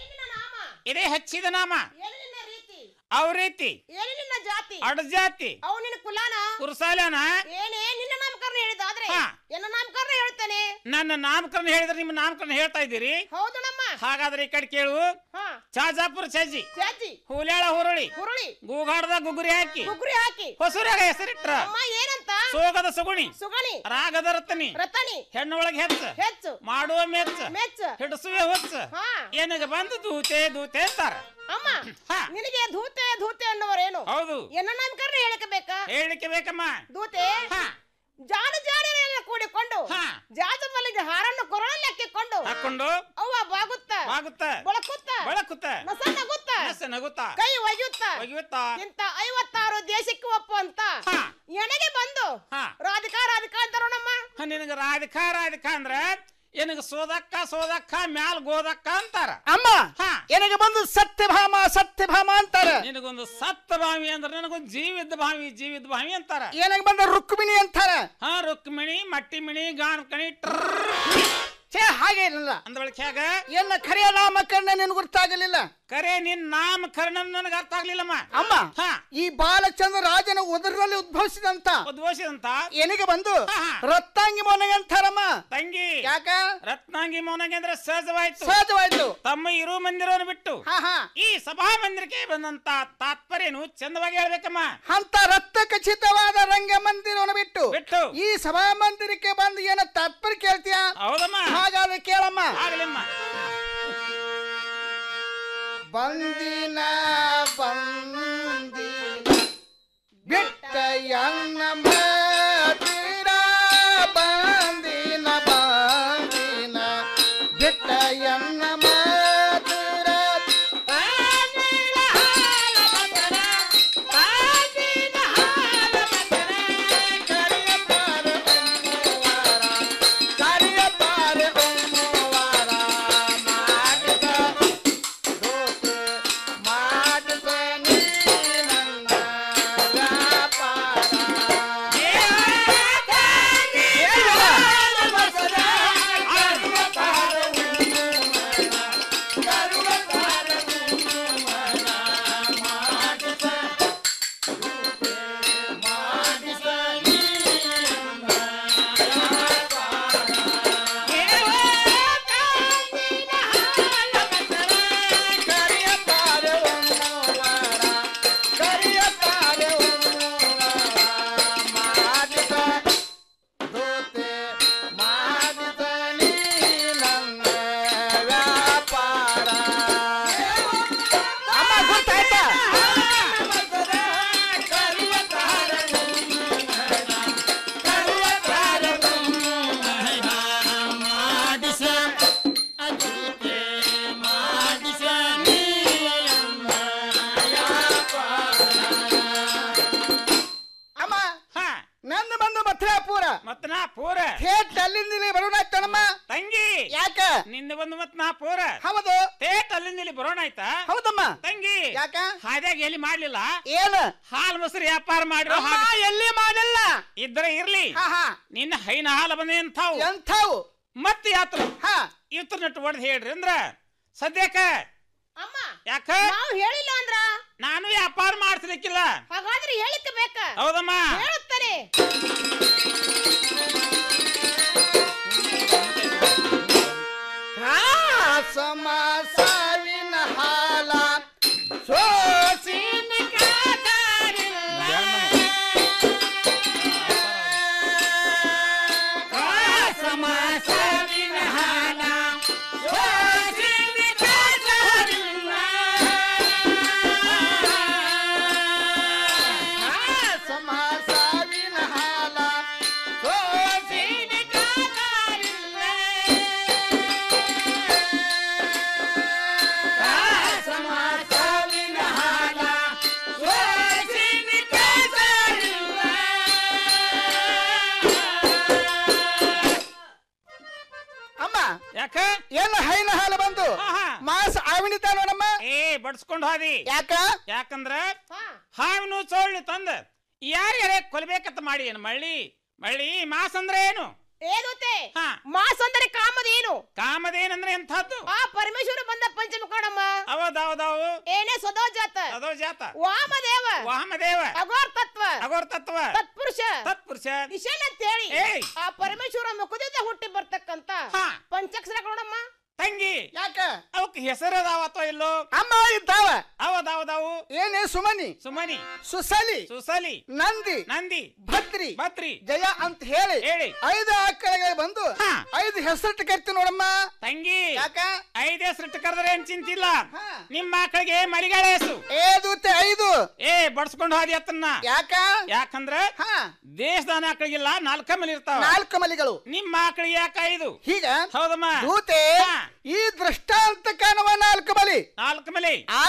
ಇದೇ ಹಚ್ಚಿದ ನಾಮ ಅವ್ ರೀತಿ ಏನು ನಿನ್ನ ಜಾತಿ ಅಡ್ ಜಾತಿ ಅವು ನಿನ್ನ ಕುಲಾನ ಕುರ್ಸಾಲನ ಏನೇ ನಿನ್ನ ನಾಮಕರಣ ಹೇಳಿದಾದ್ರೆ ಹಾ. ಎನ್ನ ನಾಮಕರಣ ಹೇಳ್ತಾನೆ ನನ್ನ ನಾಮಕರಣ ಹೇಳಿದ್ರೆ ನಿಮ್ಮ ನಾಮಕರಣ ಹೇಳ್ತಾ ಇದ್ದೀರಿ ಹೌದು ನಮ್ಮ ಹಾಗಾದ್ರೆ ಈ ಕಡೆ ಕೇಳು ಹಾ ಚಾಜಾಪುರ ಚಜ್ಜಿ ಚಾಚಿ ಹೂಲ್ಯಾಳ ಹುರುಳಿ ಹುರುಳಿ ಗೂಗಾಡದ ಗುಗುರಿ ಹಾಕಿ ಗುಗ್ರಿ ಹಾಕಿ ಹೊಸೂರಾಗ ಹೆಸರಿಟ್ರ ಅಮ್ಮ ಏನಂತ ಸೋಗದ ಸುಗುಣಿ ಸುಗಣಿ ರಾಗದ ರತನಿ ರತನಿ ಹೆಣ್ಣೊಳಗೆ ಹೆಚ್ಚ ಹೆಚ್ಚು ಮಾಡುವ ಮೆಚ್ಚ ಮೆಚ್ಚ ಹಿಡಿಸುವೆ ಹೊಚ್ಚ ಹಾ ಏನಿಗೆ ಬಂದು ದೂತೆ ದೂತೆ ಅಂತಾರ ಅಮ್ಮ ನಿನಗೆ ಧೂತೆ ಧೂತೆ ಅನ್ನೋರೇನು ಹೌದು ಎನ್ನ ನಾಮಕರಣ ಹೇಳಕ್ಕೆ ಬೇಕಾ ಹೇಳಿಕೆ ಬೇಕಮ್ಮ ದೂತೆ ಜಾನು ಜಾಡಿಯರೆಲ್ಲ ಕೂಡಿಕೊಂಡು ಜಾಜ ಮಲ್ಲಿಗೆ ಹಾರನ್ನು ಕೊರಳಲ್ಲಿ ಹಾಕಿಕೊಂಡು ಹಾಕೊಂಡು ಅವ್ವ ಬಾಗುತ್ತ ಬಾಗುತ್ತ ಬಳಕುತ್ತ ಬಳಕುತ್ತ ನಸ ನಗುತ್ತ ಮನಸ್ಸು ನಗುತ್ತಾ ಕೈ ಒಯ್ಯುತ್ತಾ ಒಗೆಯುತ್ತಾ ಇಂತ ಐವತ್ತಾರು ದೇಶಕ್ಕೆ ಒಪ್ಪುವಂತ ಎಣೆಗೆ ಬಂದು ರಾಧಿಕಾ ರಾಧಿಕಾ ಅಂತಾರೋಣಮ್ಮ ಹ, ನಿನಗ ರಾಧಿಕಾ ರಾಧಿಕಾ ಅಂದ್ರ ನಿನಗ ಸೋದಕ್ಕ ಸೋದಕ್ಕ ಮ್ಯಾಲ್ ಗೋದಕ್ಕ ಅಂತಾರ ಅಮ್ಮ ಎನಗೆ ಬಂದು ಸತ್ಯಭಾಮ ಸತ್ಯಭಾಮ ಅಂತಾರ ನಿನಗೊಂದು ಸತ್ತ ಭಾವಿ ಅಂದ್ರ ನನಗೊಂದು ಜೀವಿದ ಭಾವಿ ಜೀವಿದ ಭಾವಿ ಅಂತಾರ ಏನಾಗ ಬಂದ ರುಕ್ಮಿಣಿ ಅಂತಾರ ಹಾ ರುಕ್ಮಿಣಿ ಮಟ್ಟಿಮಿಣಿ ಗಾಣಕಣಿ ಛೇ ಹಾಗೆ ಇಲ್ಲ ಅಂದ್ರೊಳಗೆ ಹೇಗ ಎನ್ನ ಖರೆಯ ನಾಮಕರಣ ನಿನ್ ಗುರ್ತಾಗಲಿಲ್ಲ ಕರೆ ನಿನ್ ನಾಮಕರಣ ನನಗೆ ಅರ್ಥ ಆಗ್ಲಿಲ್ಲಮ್ಮ ಅಮ್ಮ ಈ ಬಾಲಚಂದ್ರ ರಾಜನ ಉದರದಲ್ಲಿ ಉದ್ಭವಿಸಿದಂತ ಉದ್ಭವಿಸಿದಂತ ಏನಿಗೆ ಬಂದು ರತ್ತಾಂಗಿ ಮೋನಗೆ ಅಂತಾರಮ್ಮ ತಂಗಿ ಯಾಕ ರತ್ನಾಂಗಿ ಮೌನಗೆ ಅಂದ್ರೆ ಸಹಜವಾಯ್ತು ಸಹಜವಾಯ್ತು ತಮ್ಮ ಇರು ಮಂದಿರವನ್ನು ಬಿಟ್ಟು ಹಾ ಹಾ ಈ ಸಭಾ ಮಂದಿರಕ್ಕೆ ಬಂದಂತ ತಾತ್ಪರ್ಯನು ಚಂದವಾಗಿ ಹೇಳ್ಬೇಕಮ್ಮ ಅಂತ ರಕ್ತ ಖಚಿತವಾದ ರಂಗ ಮಂದಿರವನ್ನು ಬಿಟ್ಟು ಬಿಟ್ಟು ಈ ಸಭಾ ಮಂದಿರಕ್ಕೆ ಬಂದು ಏನ ತಾತ್ಪರ್ಯ ಕೇಳ್ತೀಯ ಹೌದಮ್ಮ ಹಾಗಾದ್ರೆ ಕೇಳಮ್ಮ ಆಗ್ಲಿಮ್ಮ ಬಂದಿನ ಬಂದಿನ ಬಿಟ್ಟ ಯನ್ನ ಮದಿರ ಬಂದಿನ ಬಂದಿನ ಬಿಟ್ಟ ಯನ್ನ ಮದಿರ ಅಮ್ಮ ಗೊತ್ತಾಯ್ತಾ ಅಮ್ಮ ನಂದು ಬಂದು ಮಥುರಾಪುರ ಮತ್ ನಾ ಪೂರ ಥೇಟ್ ಅಲ್ಲಿಂದ ಇಲ್ಲಿ ಬರೋಣಾಯ್ತನಮ್ಮ ತಂಗಿ ಯಾಕ ನಿಂದ ಬಂದು ಮತ್ ನಾ ಪೂರ ಹೌದು ತೇಟ್ ಅಲ್ಲಿಂದ ಇಲ್ಲಿ ಬರೋಣ ಆಯ್ತಾ ಹೌದಮ್ಮ ತಂಗಿ ಯಾಕ ಹಾದ್ಯಾಗ ಎಲ್ಲಿ ಮಾಡ್ಲಿಲ್ಲ ಏನ ಹಾಲ್ ಮೊಸರು ವ್ಯಾಪಾರ ಮಾಡಿರೋ ಅಮ್ಮ, ಎಲ್ಲಿ ಮಾಡಿಲ್ಲ ಇದ್ರೆ ಇರ್ಲಿ ಹಾ ಹಾ ನಿನ್ನ ಹೈನ ಹಾಲು ಬಂದ ಎಂಥವು ಎಂಥವು ಮತ್ತೆ ಯಾತ್ರ ಹಾ ಇತ್ರ ನಟ್ಟು ಹೊಡೆದ್ ಹೇಳ್ರಿ ಅಂದ್ರ ಸದ್ಯಕ್ಕ ಅಮ್ಮ ಯಾಕ ನಾವು ಹೇಳಿಲ್ಲ ಅಂದ್ರ ನಾನು ವ್ಯಾಪಾರ ಮಾಡ್ತಿರ್ಲಿಕ್ಕಿಲ್ಲ ಹಾಗಾದ್ರೆ ಹೇಳಿಕ್ಕೆ ಬೇಕ ಹೌದಮ್ಮ ಹೇಳುತ್ತಾನೆ ಸಮ ಸಾವಿನ ಹಾಲ ಸೋಸಿನ ಸಮ ಸಾವಿನ ಹಾಲ ಸೋಸಿನ ಸಮ ಸಾವಿನ ಹಾಲ ಸೋಸಿನ ಅಮ್ಮ ಯಾಕ ಏನು ಹೈನ ಹಾಲು ಬಂದು ಮಾಸ ಆವಿಣಿತ ನೋಡಮ್ಮ ಏ ಬಡ್ಸ್ಕೊಂಡ್ ಹೋದಿ ಯಾಕ ಯಾಕಂದ್ರ ಹಾವಿನ ಚೋಳ್ಳಿ ತಂದ ಯಾರ್ಯಾರ ಕೊಲ್ಬೇಕಂತ ಮಾಡಿ ಏನು ಮಳ್ಳಿ ಮಳ್ಳಿ ಮಾಸ್ ಅಂದ್ರೆ ಏನು ಏನುತ್ತೆ ಮಾಸ ಅಂದರೆ ಕಾಮದೇನು ಕಾಮದೇನಂದ್ರೆ ಎಂಥದ್ದು ಆ ಪರಮೇಶ್ವರ ಬಂದ ಪಂಚಮ ಕಾಣಮ್ಮ ಅವದವದವು ಏನೇ ಸ್ವದೋಜಾತ ಅದೋ ಜಾತ ವಾಮದೇವ ವಾಮದೇವ ಅಗೋರ್ ತತ್ವ ಅಗೋರ್ ತತ್ವ ತತ್ಪುರುಷ ತತ್ಪುರುಷ ನಿಶಾನ್ ಅಂತ ಹೇಳಿ ಏಯ್. ಆ ಪರಮೇಶ್ವರ ಮುಖದಿಂದ ಹುಟ್ಟಿ ಬರ್ತಕ್ಕಂತ ಪಂಚಾಕ್ಷರ ನೋಡಮ್ಮ ತಂಗಿ ಯಾಕ ಅವಕ್ ಹೆಸರದಾವತ್ತೋ ಇಲ್ಲೋ ಅಮ್ಮ ಇದ್ದಾವ ಅವದವದವು ಏನೇ ಸುಮನಿ ಸುಮನಿ ಸುಸಲಿ ಸುಸಲಿ ನಂದಿ ನಂದಿ ಭದ್ರಿ ಭದ್ರಿ ಜಯ ಅಂತ ಹೇಳಿ ಹೇಳಿ ಐದು ಆಕಳಿಗೆ ಬಂದು ಐದು ಹೆಸರಿಟ್ಟು ಕರಿತೀವಿ ನೋಡಮ್ಮ ತಂಗಿ ಯಾಕ ಐದ್ ಹೆಸರಿಟ್ಟು ಕರೆದ್ರೆ ಏನ್ ಚಿಂತಿಲ್ಲ ನಿಮ್ಮ ಮಕ್ಕಳಿಗೆ ಮರಿಗಾಳ ಹೆಸರು ಏದೂತೆ ಐದು ಏ ಬಡ್ಸ್ಕೊಂಡು ಹೋದಿ ಅತ್ತನ್ನ ಯಾಕ ಯಾಕಂದ್ರ ದೇಶದ ಮಕ್ಕಳಿಗಿಲ್ಲ ನಾಲ್ಕ ಮಲಿ ಇರ್ತಾವ ನಾಲ್ಕು ಮಲಿಗಳು ನಿಮ್ಮ ಮಕ್ಕಳಿಗೆ ಯಾಕ ಐದು ಹೀಗ ಹೌದಮ್ಮ ದೂತೆ ಈ ದೃಷ್ಟಾಂತ ಕಾಣುವ ನಾಲ್ಕು ಬಲಿ ನಾಲ್ಕು ಮಲಿ ಆತ್ಮದ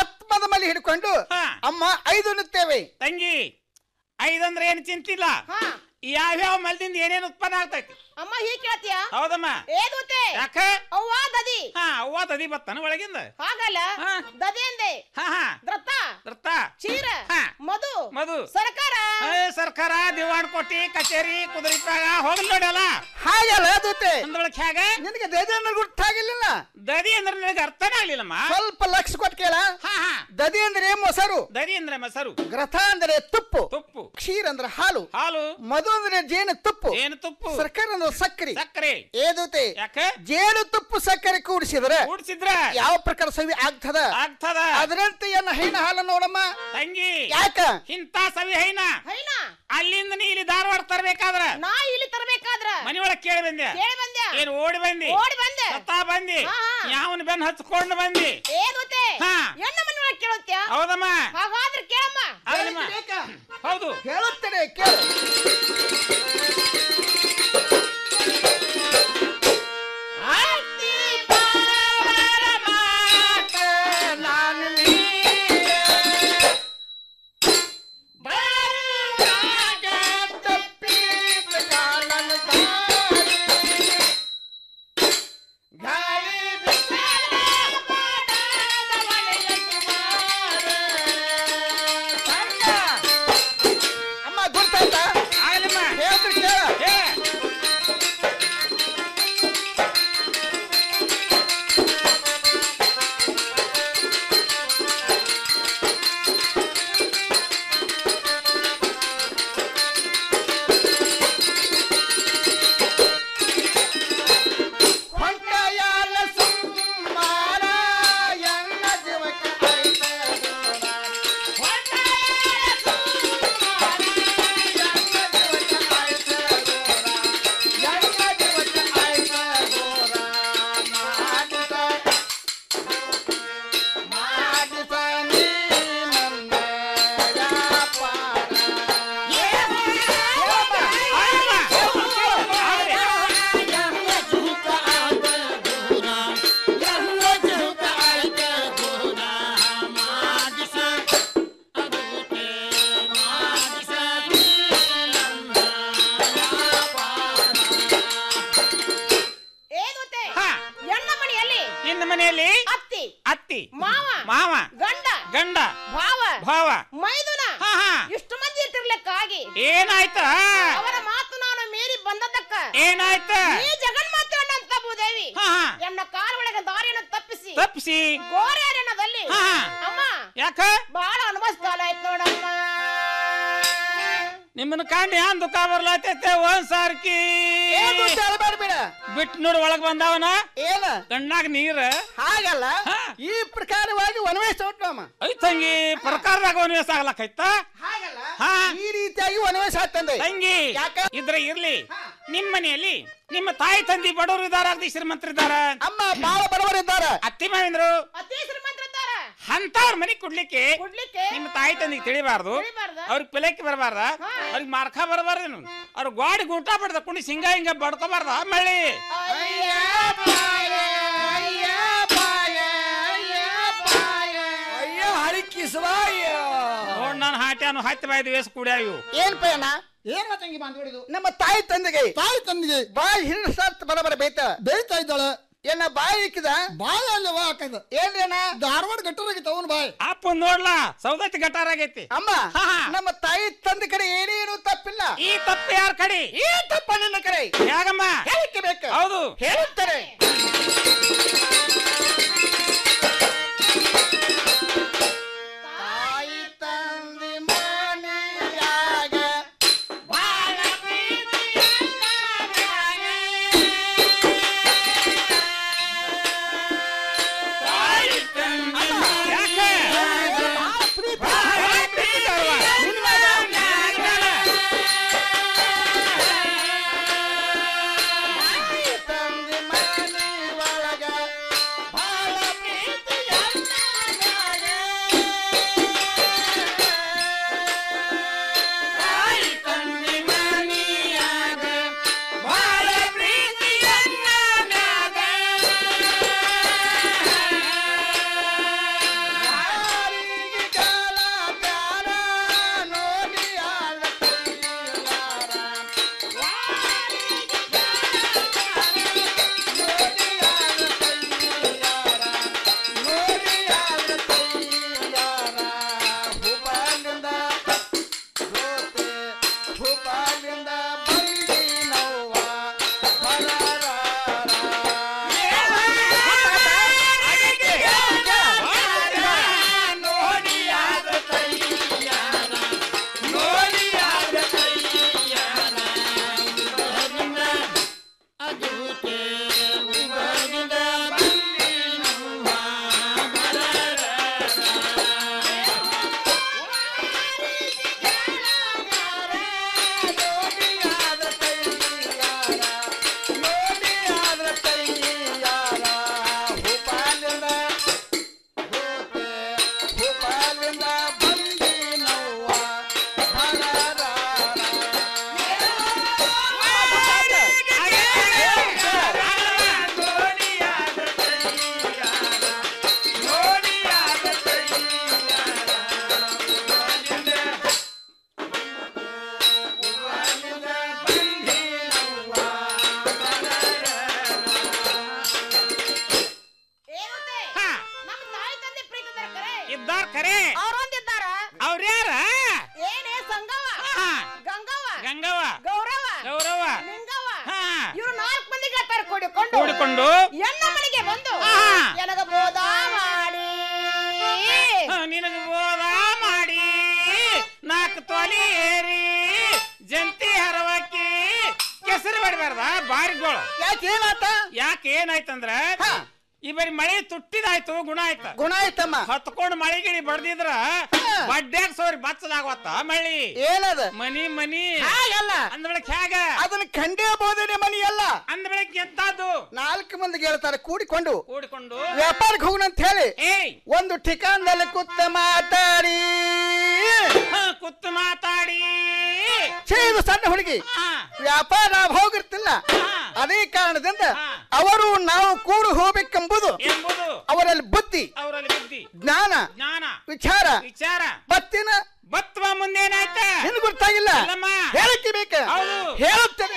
ಚಿನ್ನದ ಮಲಿ ಹಿಡ್ಕೊಂಡು ಅಮ್ಮ ಐದು ಅನ್ನುತ್ತೇವೆ ತಂಗಿ ಐದಂದ್ರೆ ಏನು ಚಿಂತಿಲ್ಲ ಯಾವ್ಯಾವ ಮಲ್ದಿಂದ ಏನೇನು ಉತ್ಪನ್ನ ಆಗ್ತೈತಿ ಅಮ್ಮ ಹೀಗ್ ಕೇಳ್ತೀಯ ಹೌದಮ್ಮ ಏದೂತೆ ಯಾಕ ಅವ್ವ ದದಿ ಹಾ ಅವ್ವ ತದಿ ಬತ್ತಾನ ಒಳಗಿಂದ ಹಾಗಲ್ಲ ದದಿ ಅಂದೆ ಹಾ ಹಾ ದ್ರತ ದರ್ತ ಚೀರ ಮಧು ಮಧು ಸರ್ಕಾರ ಏ, ಸರ್ಕಾರ ದಿವಾಣ್ ಕೋಟಿ ಕಚೇರಿ ಕುದುರಿಪಾಗ ಹೋಗಲ್ ನೋಡಲ್ಲ ಹಾಗಲ್ಲ ದೂತೆ ಅಂದೊಳಕ್ ಹ್ಯಾಗ ನಿನಗೆ ದದಿ ಅಂದ್ರೆ ಗೊತ್ತಾಗಿಲ್ಲ ದದಿ ಅಂದ್ರೆ ನನಗೆ ಅರ್ಥನೇ ಆಗ್ಲಿಲ್ಲಮ್ಮ ಸ್ವಲ್ಪ ಲಕ್ಷ ಕೊಟ್ಟು ಕೇಳ ಹಾ ಹಾ ದದಿ ಅಂದ್ರೆ ಮೊಸರು ದದಿ ಅಂದ್ರೆ ಮೊಸರು ಗ್ರಥ ಅಂದ್ರೆ ತುಪ್ಪು ತುಪ್ಪು ಕ್ಷೀರ ಅಂದ್ರೆ ಹಾಲು ಹಾಲು ಮಧು ಅಂದ್ರೆ ಜೇನು ತುಪ್ಪು ಜೇನು ತುಪ್ಪು ಸರ್ಕಾರ ಅಂದ್ರೆ ಸಕ್ಕರೆ ಸಕ್ಕರೆ ಏದೂತೆ ಯಾಕ ಜೇನು ತುಪ್ಪು ಸಕ್ಕರೆ ಕೂಡಿಸಿದ್ರೆ ಕೂಡಿಸಿದ್ರ ಯಾವ ಪ್ರಕಾರ ಸವಿ ಆಗ್ತದ ಆಗ್ತದ ಅದರಂತೆ ಏನ ಹೈನ ಹಾಲು ನೋಡಮ್ಮ ತಂಗಿ ಯಾಕ ಇಂತ ಸವಿ ಹೈನ ಹೈನ ಅಲ್ಲಿಂದ ನೀ ಇಲ್ಲಿ ಧಾರವಾಡ ತರ್ಬೇಕಾದ್ರ ನಾ ಇಲ್ಲಿ ತರಬೇಕಾದ್ರ ಮನಿ ಒಳಗ್ ಕೇಳಿ ಬಂದೆ ಕೇಳಿ ಬಂದ್ಯಾ ಏನ್ ಓಡಿ ಬಂದಿ ಓಡಿ ಬಂದೆ ಸತ್ತಾ ಬಂದಿ ಹಾ, ಹಾ. ಯಾವನ್ ಬೆನ್ ಹಚ್ಕೊಂಡು ಬಂದಿ ಏದೂತೆ ಹಾ. ಎಣ್ಣ ಮನೆ ಒಳಗೆ ಕೇಳುತ್ತ್ಯಾ ಹೌದಮ್ಮ ಹಾಗಾದ್ರೆ ಕೇಳಮ್ಮ ಆಗ್ಲಮ್ಮ. ಹೌದು ಹೇಳುತ್ತೇನೆ ಕೇಳು ಅಮ್ಮ ಗೊತ್ತಾಯ್ತಾ ಆಗ್ಲಮ್ಮ ಹೇಳ್ತೀನಿ ಕೇಳ ಹೇ ಹೊಂಟಯಾಲ ಸುಮ್ಮಾರ ಎನ್ನ ಜೀವಕ್ಕೆ ಐತೆ ಏದೂತೆ ಹಾ. ಎಣ್ಣ ಮನೆಯಲ್ಲಿ ನಿನ್ನ ಮನೆಯಲ್ಲಿ ಅತ್ತಿ ಅತ್ತಿ ಮಾವ ಮಾವ ಗಂಡ ಗಂಡ ಭಾವ ಭಾವ ಮೈದುನ ಹಾ ಹಾ ಇಷ್ಟು ಮಂದಿ ಇರ್ತಿರ್ಲಿಕ್ಕಾಗಿ ಏನಾಯ್ತ ಅವರ ಮಾತು ನಾನು ಮೀರಿ ಬಂದದ್ದಕ್ಕ ಏನಾಯ್ತ ಈ ಜಗನ್ಮಾತೆಯನ್ನಂತ ಭೂದೇವಿ ಹಾ ಹಾ ಎನ್ನ ಕಾಲೊಳಗೆ ದಾರಿಯನ್ನು ತಪ್ಪಿಸಿ ತಪ್ಪಿಸಿ ಗೋರ್ಯಾರಣ್ಣದಲ್ಲಿ ಹಾ, ಹಾ. ಅಮ್ಮ ಯಾಕ ಬಹಳ ಅನುಭವಿಸ್ಕಾಲ ಆಯ್ತು ನೋಡಮ್ಮ ನಿಮ್ಮನ್ನ ಕಾಂಡಿ ಯಾನ್ ದುಃಖ ಬರ್ಲಾತೈತೆ ಒಂದ್ ಸಾರ್ಕಿ ಏನು ಬಿಡ ಬಿಟ್ ನೋಡ್ ಒಳಗ್ ಬಂದವನ ಏನ ಕಣ್ಣಾಗ ನೀರ ಹಾಗಲ್ಲ ಈ ಪ್ರಕಾರವಾಗಿ ವನವೇಶ ಅಮ್ಮ ಐ ತಂಗಿ ಪ್ರಕಾರದಾಗ ವನವಾಸ ಆಗ್ಲಕ್ಕೈತ ಹಾಗಲ್ಲ ಹಾ ಈ ರೀತಿಯಾಗಿ ವನವೇಶ ಆಗ್ತಂದೆ ತಂಗಿ ಇದ್ರೆ ಇರ್ಲಿ ನಿಮ್ ಮನೆಯಲ್ಲಿ ನಿಮ್ಮ ತಾಯಿ ತಂದಿ ಬಡವರು ಇದಾರ ಅಗ್ದಿ ಶ್ರೀಮಂತರಿದ್ದಾರ ಅಮ್ಮ ಬಾಳ ಬಡವರಿದ್ದಾರೆ ಅತ್ತಿ ಮಾವಿಂದ್ರು ಅತಿ ಶ್ರೀಮಂತರಿದ್ದಾರ ಅಂತವ್ರ ಮನಿ ಕೊಡ್ಲಿಕ್ಕೆ ಕೊಡ್ಲಿಕ್ಕೆ ನಿಮ್ಮ ತಾಯಿ ತಂದಿಗೆ ತಿಳಿಬಾರ್ದು ತಿಳಿಬಾರ್ದ? ಅವ್ರಿಗೆ ಪಿಲಕ್ಕೆ ಬರಬಾರ್ದ ಅವ್ರಿಗೆ ಮಾರ್ಕ ಬರಬಾರ್ದು ಅವ್ರ ಗಾಡಿ ಗೂಟ ಬಡ್ದ ಕುಣಿ ಸಿಂಗ ಹಿಂಗ ಬಡ್ಕೋಬಾರ್ದ ಮಳ್ಳಿ ಅಯ್ಯೋ ಹಳಿಕಿಸುವ ನೋಡ್ ನಾನು ಹಾಟ್ಯಾನು ಹತ್ತಿ ಬಾಯ್ದು ವೇಸ್ ಕುಡಿಯಾವು ಏನ್ ಪಯಣ ಏನ್ ತಂಗಿ ಮಾತಾಡಿದು ನಮ್ಮ ತಾಯಿ ತಂದೆಗೆ ತಾಯಿ ತಂದೆಗೆ ಬಾಯಿ ಹಿಡಿಸತ್ ಬರಬರ ಬೇಯ್ತ ಬೇಯ್ತಾ ಇದ್ದಾಳ ಏನ ಬಾಯಿ ಇಕ್ಕಿದ ಬಾಯಿ ಅಲ್ಲವ ಹಾಕದ ಏನ್ರೇನ ಧಾರವಾಡ ಗಟ್ಟರಾಗಿತ್ತು ಅವನು ಬಾಯಿ ಅಪ್ಪ ನೋಡ್ಲಾ ಸೌದತ್ತಿ ಗಟಾರ ಆಗೈತಿ ಅಮ್ಮ ನಮ್ಮ ತಾಯಿ ತಂದೆ ಕಡೆ ಏನೇನು ತಪ್ಪಿಲ್ಲ ಈ ತಪ್ಪು ಯಾರ ಕಡೆ ಈ ತಪ್ಪ ನಿನ್ನ ಕಡೆ ಹೇಗಮ್ಮ ಹೇಳಿಕೆ ಬೇಕು ಹೌದು ಹೇಳುತ್ತಾರೆ ತಾಯಿ ತಂದೆ ಮನೆಯಾಗ ಬಾಳ ತಂದೆ ಮನೆ ಒಳಗ ಇದ್ದಾರ ಖರೆ ಅವ್ರೊಂದಿದ್ದಾರ ಅವ್ರ ಯಾರ ಏನೇ ಸಂಗವ ಗಂಗವ್ವ ಗಂಗವ್ವ ಗೌರವ ಗೌರವ ಲಿಂಗವ್ವ ಹಾ. ಇವ್ರು ನಾಲ್ಕು ಮಂದಿ ಗೆಳತಾರ ಕೂಡಿಕೊಂಡು ಕೂಡಿಕೊಂಡು ಎನ್ನ ಮನೆಗೆ ಬಂದು ಆಹಾ. ಎನಗ ಬೋಧ ಮಾಡಿ ಹ, ನಿನಗ ಬೋಧ ಮಾಡಿ ನಾಲ್ಕು ತೊಲಿ ಏರಿ ಜಂತಿ ಹರವಕ್ಕಿ ಕೆಸರು ಬಡಬಾರ್ದ ಬಾರಿಗಳು ಯಾಕೆ ಏನಾತ ಯಾಕೆ ಏನಾಯ್ತಂದ್ರ ಈ ಬರೀ ಮಳೆ ತುಟ್ಟಿದಾಯ್ತು ಗುಣ ಆಯ್ತ ಗುಣ ಆಯ್ತಮ್ಮ ಹತ್ಕೊಂಡು ಮಳೆ ಗಿಳಿ ಬಡ್ದಿದ್ರ ಬಡ್ಡ್ಯಾಗ ಸೋರಿ ಬಚ್ಚಲಾಗವತ್ತ ಮಳಿ ಏನದ ಮನಿ ಮನಿ ಹಾಗಲ್ಲ ಅಂದ ಬೆಳಕ್ ಹೇಗ ಅದನ್ನ ಖಂಡೇ ಬೋಧನೆ ಮನಿ ಅಲ್ಲ ಅಂದ ಬೆಳಕ್ ಎಂತಾದ್ದು ನಾಲ್ಕು ಮಂದಿ ಹೇಳ್ತಾರೆ ಕೂಡಿಕೊಂಡು ಕೂಡಿಕೊಂಡು ವ್ಯಾಪಾರಕ್ಕೆ ಹೋಗೋಣ ಅಂತ ಹೇಳಿ ಏಯ್ ಒಂದು ಠಿಕಾನ್ದಲ್ಲಿ ಕುತ್ತ ಮಾತಾಡಿ ಹ, ಕುತ್ತು ಮಾತಾಡಿ ಛೇ, ಇದು ಸಣ್ಣ ಹುಡುಗಿ ವ್ಯಾಪಾರ ಹೋಗಿರ್ತಿಲ್ಲ ಅದೇ ಕಾರಣದಿಂದ ಅವರು ನಾವು ಕೂಡು ಹೋಗ್ಬೇಕೆಂಬುದು ಎಂಬುದು ಅವರಲ್ಲಿ ಬುದ್ಧಿ ಅವರಲ್ಲಿ ಬುದ್ಧಿ ಜ್ಞಾನ ಜ್ಞಾನ ವಿಚಾರ ವಿಚಾರ ಬತ್ತಿನ ಬತ್ವ ಮುಂದೇನಾಯ್ತ ನಿನ್ ಗೊತ್ತಾಗಿಲ್ಲ ಇಲ್ಲಮ್ಮ. ಹೇಳಕ್ಕೆ ಬೇಕ ಹೌದು. ಹೇಳುತ್ತೇನೆ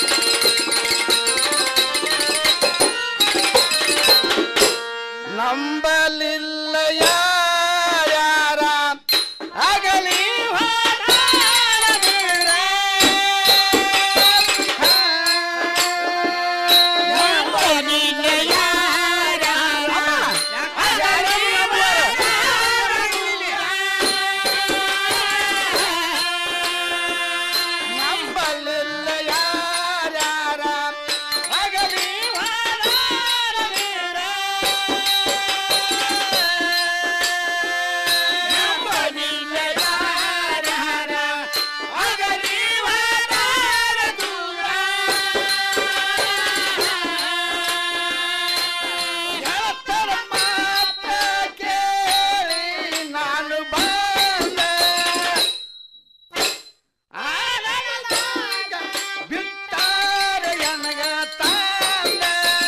ನಂಬಲಿಲ್ಲ ಯಾರ ಆಗಲಿ ಹೋದಾಡದಿರ. ನಂಬಲಿಲ್ಲ ಯಾರ ಆಗಲಿ ನಂಬಲಿಲ್ಲ ಯಾರ ಆಗಲಿ ಹೋದಾಡದಿರ. ನಂಬಲಿಲ್ಲ ಯಾರ ಆಗಲಿ ಹೋದಾಡದೂರ. ಗೆಳತರ ಮಾತ ಕೇಳಿ ನಾನು ಬಂದೆ ಆನಂದಾಗ ಬಿಟ್ಟಾರ ಎನಗ ತಂದ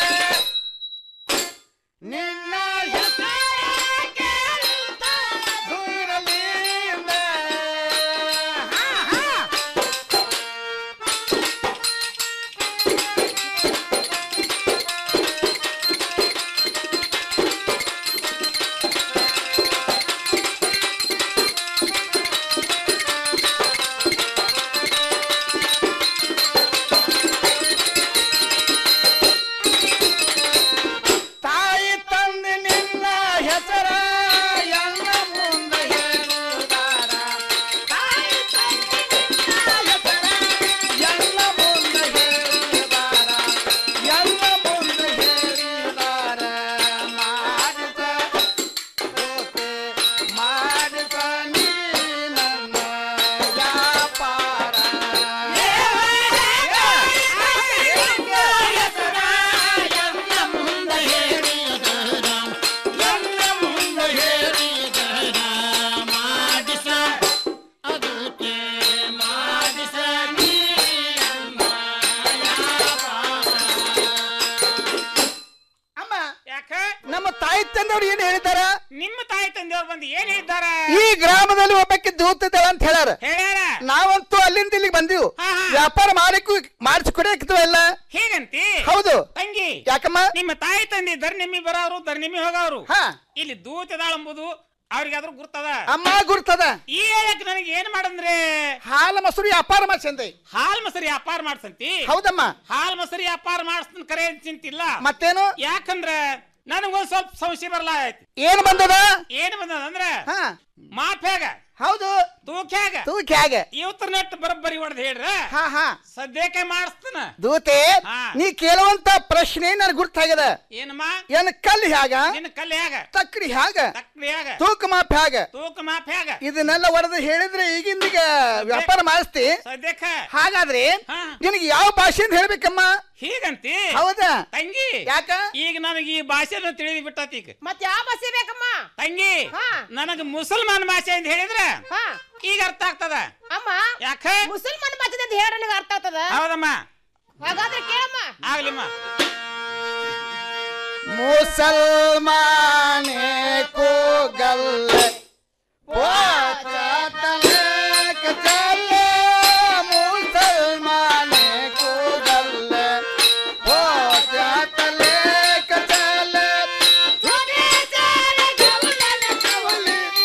ನಿನ್ನ ಹೆಸರ ಕೇಳುತ್ತ ದೂರಲಿಂದ. ಹಾ, ಹಾ. ತಾಯಿ ತಂದೆ ನಿನ್ನ ಹೆಸರ ಎಲ್ಲ ಮುಂದೆ ಹೇಳುತ್ತಾರ ತಾಯಿ ತಂದೆ ನಿನ್ನ ಹೆಸರ ಎಲ್ಲ ಮುಂದೆ ಹೇಳುತ್ತಾರ ಎಲ್ಲ ಮುಂದೆ ಹೇಳಿದಾರ ಮಾಡಿದ ಜೊತೆ ಮಾಡಿದ ನೀ ನನ್ನ ವ್ಯಾಪಾರ ಅಮ್ಮ ಯಾಕ ನಮ್ಮ ತಾಯಿ ತಂದವ್ರು ಏನ್ ಹೇಳಿದಾರ ನಿಮ್ಮ ತಾಯಿ ತಂದೆಯವ್ರು ಬಂದು ಏನ್ ಹೇಳಿದ್ದಾರ ಈ ಗ್ರಾಮದಲ್ಲಿ ಒಬ್ಬಕ್ಕೆ ದೂತಿದ್ದಾಳ ಅಂತ ಹೇಳ್ಯಾರ ಹೇಳ್ಯಾರ ನಾವಂತೂ ಅಲ್ಲಿಂದ ಇಲ್ಲಿಗೆ ಬಂದಿವು ವ್ಯಾಪಾರ ಮಾಡಕ್ಕೂ ಮಾಡಿಸ್ಕೊಡಕ್ಕಿಲ್ಲ ಹೇಗಂತಿ ಹೌದು ತಂಗಿ ಯಾಕಮ್ಮ ನಿಮ್ಮ ತಾಯಿ ತಂದೆ ಧರ್ನಿಮಿ ಬರೋರು ಧರ್ನಿಮಿ ಹೋಗವ್ರು ಹಾ ಇಲ್ಲಿ ದೂತದಾಳ ಎಂಬುದು ಅವ್ರಿಗಾದ್ರೂ ಗುರ್ತದ ಅಮ್ಮ ಗುರ್ತದ ಈ ಹೇಳಕ್ ನನಗೆ ಏನ್ ಮಾಡಂದ್ರೆ ಹಾಲ ಮೊಸರು ವ್ಯಾಪಾರ ಮಾಡ್ಸಂದೆ ಹಾಲ್ ಮೊಸರಿ ವ್ಯಾಪಾರ ಮಾಡ್ಸಂತಿ ಹೌದಮ್ಮ ಹಾಲ್ ಮೊಸರಿ ವ್ಯಾಪಾರ ಮಾಡಿಸ್ತನ್ ಕರೆ ಚಿಂತಿಲ್ಲ ಮತ್ತೇನು ಯಾಕಂದ್ರ ನನಗೊಂದ್ ಸ್ವಲ್ಪ ಸಂಶಯ ಬರ್ಲಾ ಆಯ್ತು ಏನ್ ಬಂದದ ಏನ್ ಬಂದದ ಅಂದ್ರ ಹಾ ಮಾಫ್ಯಾಗ ಹೌದು ತೂಕ್ಯಾಗ ತೂಕ್ಯಾಗ ಇವತ್ತರ ನೆಟ್ ಬರೋಬ್ಬರಿ ಹೊಡೆದ್ ಹೇಳ್ರ ಹಾ ಹಾ ಸದ್ಯಕ್ಕೆ ಮಾಡಿಸ್ತನ ದೂತೆ ಹಾ. ನೀ ಕೇಳುವಂತ ಪ್ರಶ್ನೆ ನನಗೆ ಗುರ್ತಾಗ್ಯದ ಏನಮ್ಮ ಏನ್ ಕಲ್ಲು ಹ್ಯಾಗ ನಿನ್ನ ಕಲ್ಲು ಹೇಗ ತಕ್ಕಡಿ ಹ್ಯಾಗ ತಕ್ರಿಯಾಗ ತೂಕ ಮಾಪ್ ಹ್ಯಾಗ ತೂಕ ಮಾಫ್ಯಾಗ ಇದನ್ನೆಲ್ಲ ಹೊಡೆದು ಹೇಳಿದ್ರೆ ಈಗಿಂದೀಗ ವ್ಯಾಪಾರ ಮಾಡಿಸ್ತಿ ಸದ್ಯಕ್ಕ ಹಾಗಾದ್ರೆ ಹಾ. ನಿನಗೆ ಯಾವ ಭಾಷೆಯಿಂದ ಹೇಳ್ಬೇಕಮ್ಮ ಹೀಗಂತಿ ಹೌದಾ ತಂಗಿ ಯಾಕ ಈಗ ನನಗೆ ಈ ಭಾಷೆನ ತಿಳಿದು ಬಿಟ್ಟತಿ ಈಗ ಮತ್ ಯಾವ ಬಸ್ಸಿ ಬೇಕಮ್ಮ ತಂಗಿ ಹಾ. ನನಗ ಮುಸಲ್ಮಾನ್ ಭಾಷೆ ಅಂತ ಹೇಳಿದ್ರೆ ಹಾ ಈಗ ಅರ್ಥ ಆಗ್ತದ ಅಮ್ಮ ಯಾಕ ಮುಸಲ್ಮಾನ್ ಭಾಷೆ ಅಂತ ಹೇಳ ನನಗೆ ಅರ್ಥ ಆಗ್ತದ ಹೌದಮ್ಮ ಹಾಗಾದ್ರೆ ಕೇಳಮ್ಮ ಆಗ್ಲಿಮ್ಮ ಮುಸಲ್ಮಾನೆ को गल तलक चले मुसलमाने को गल तलक चले छोटे चार गवलन कवली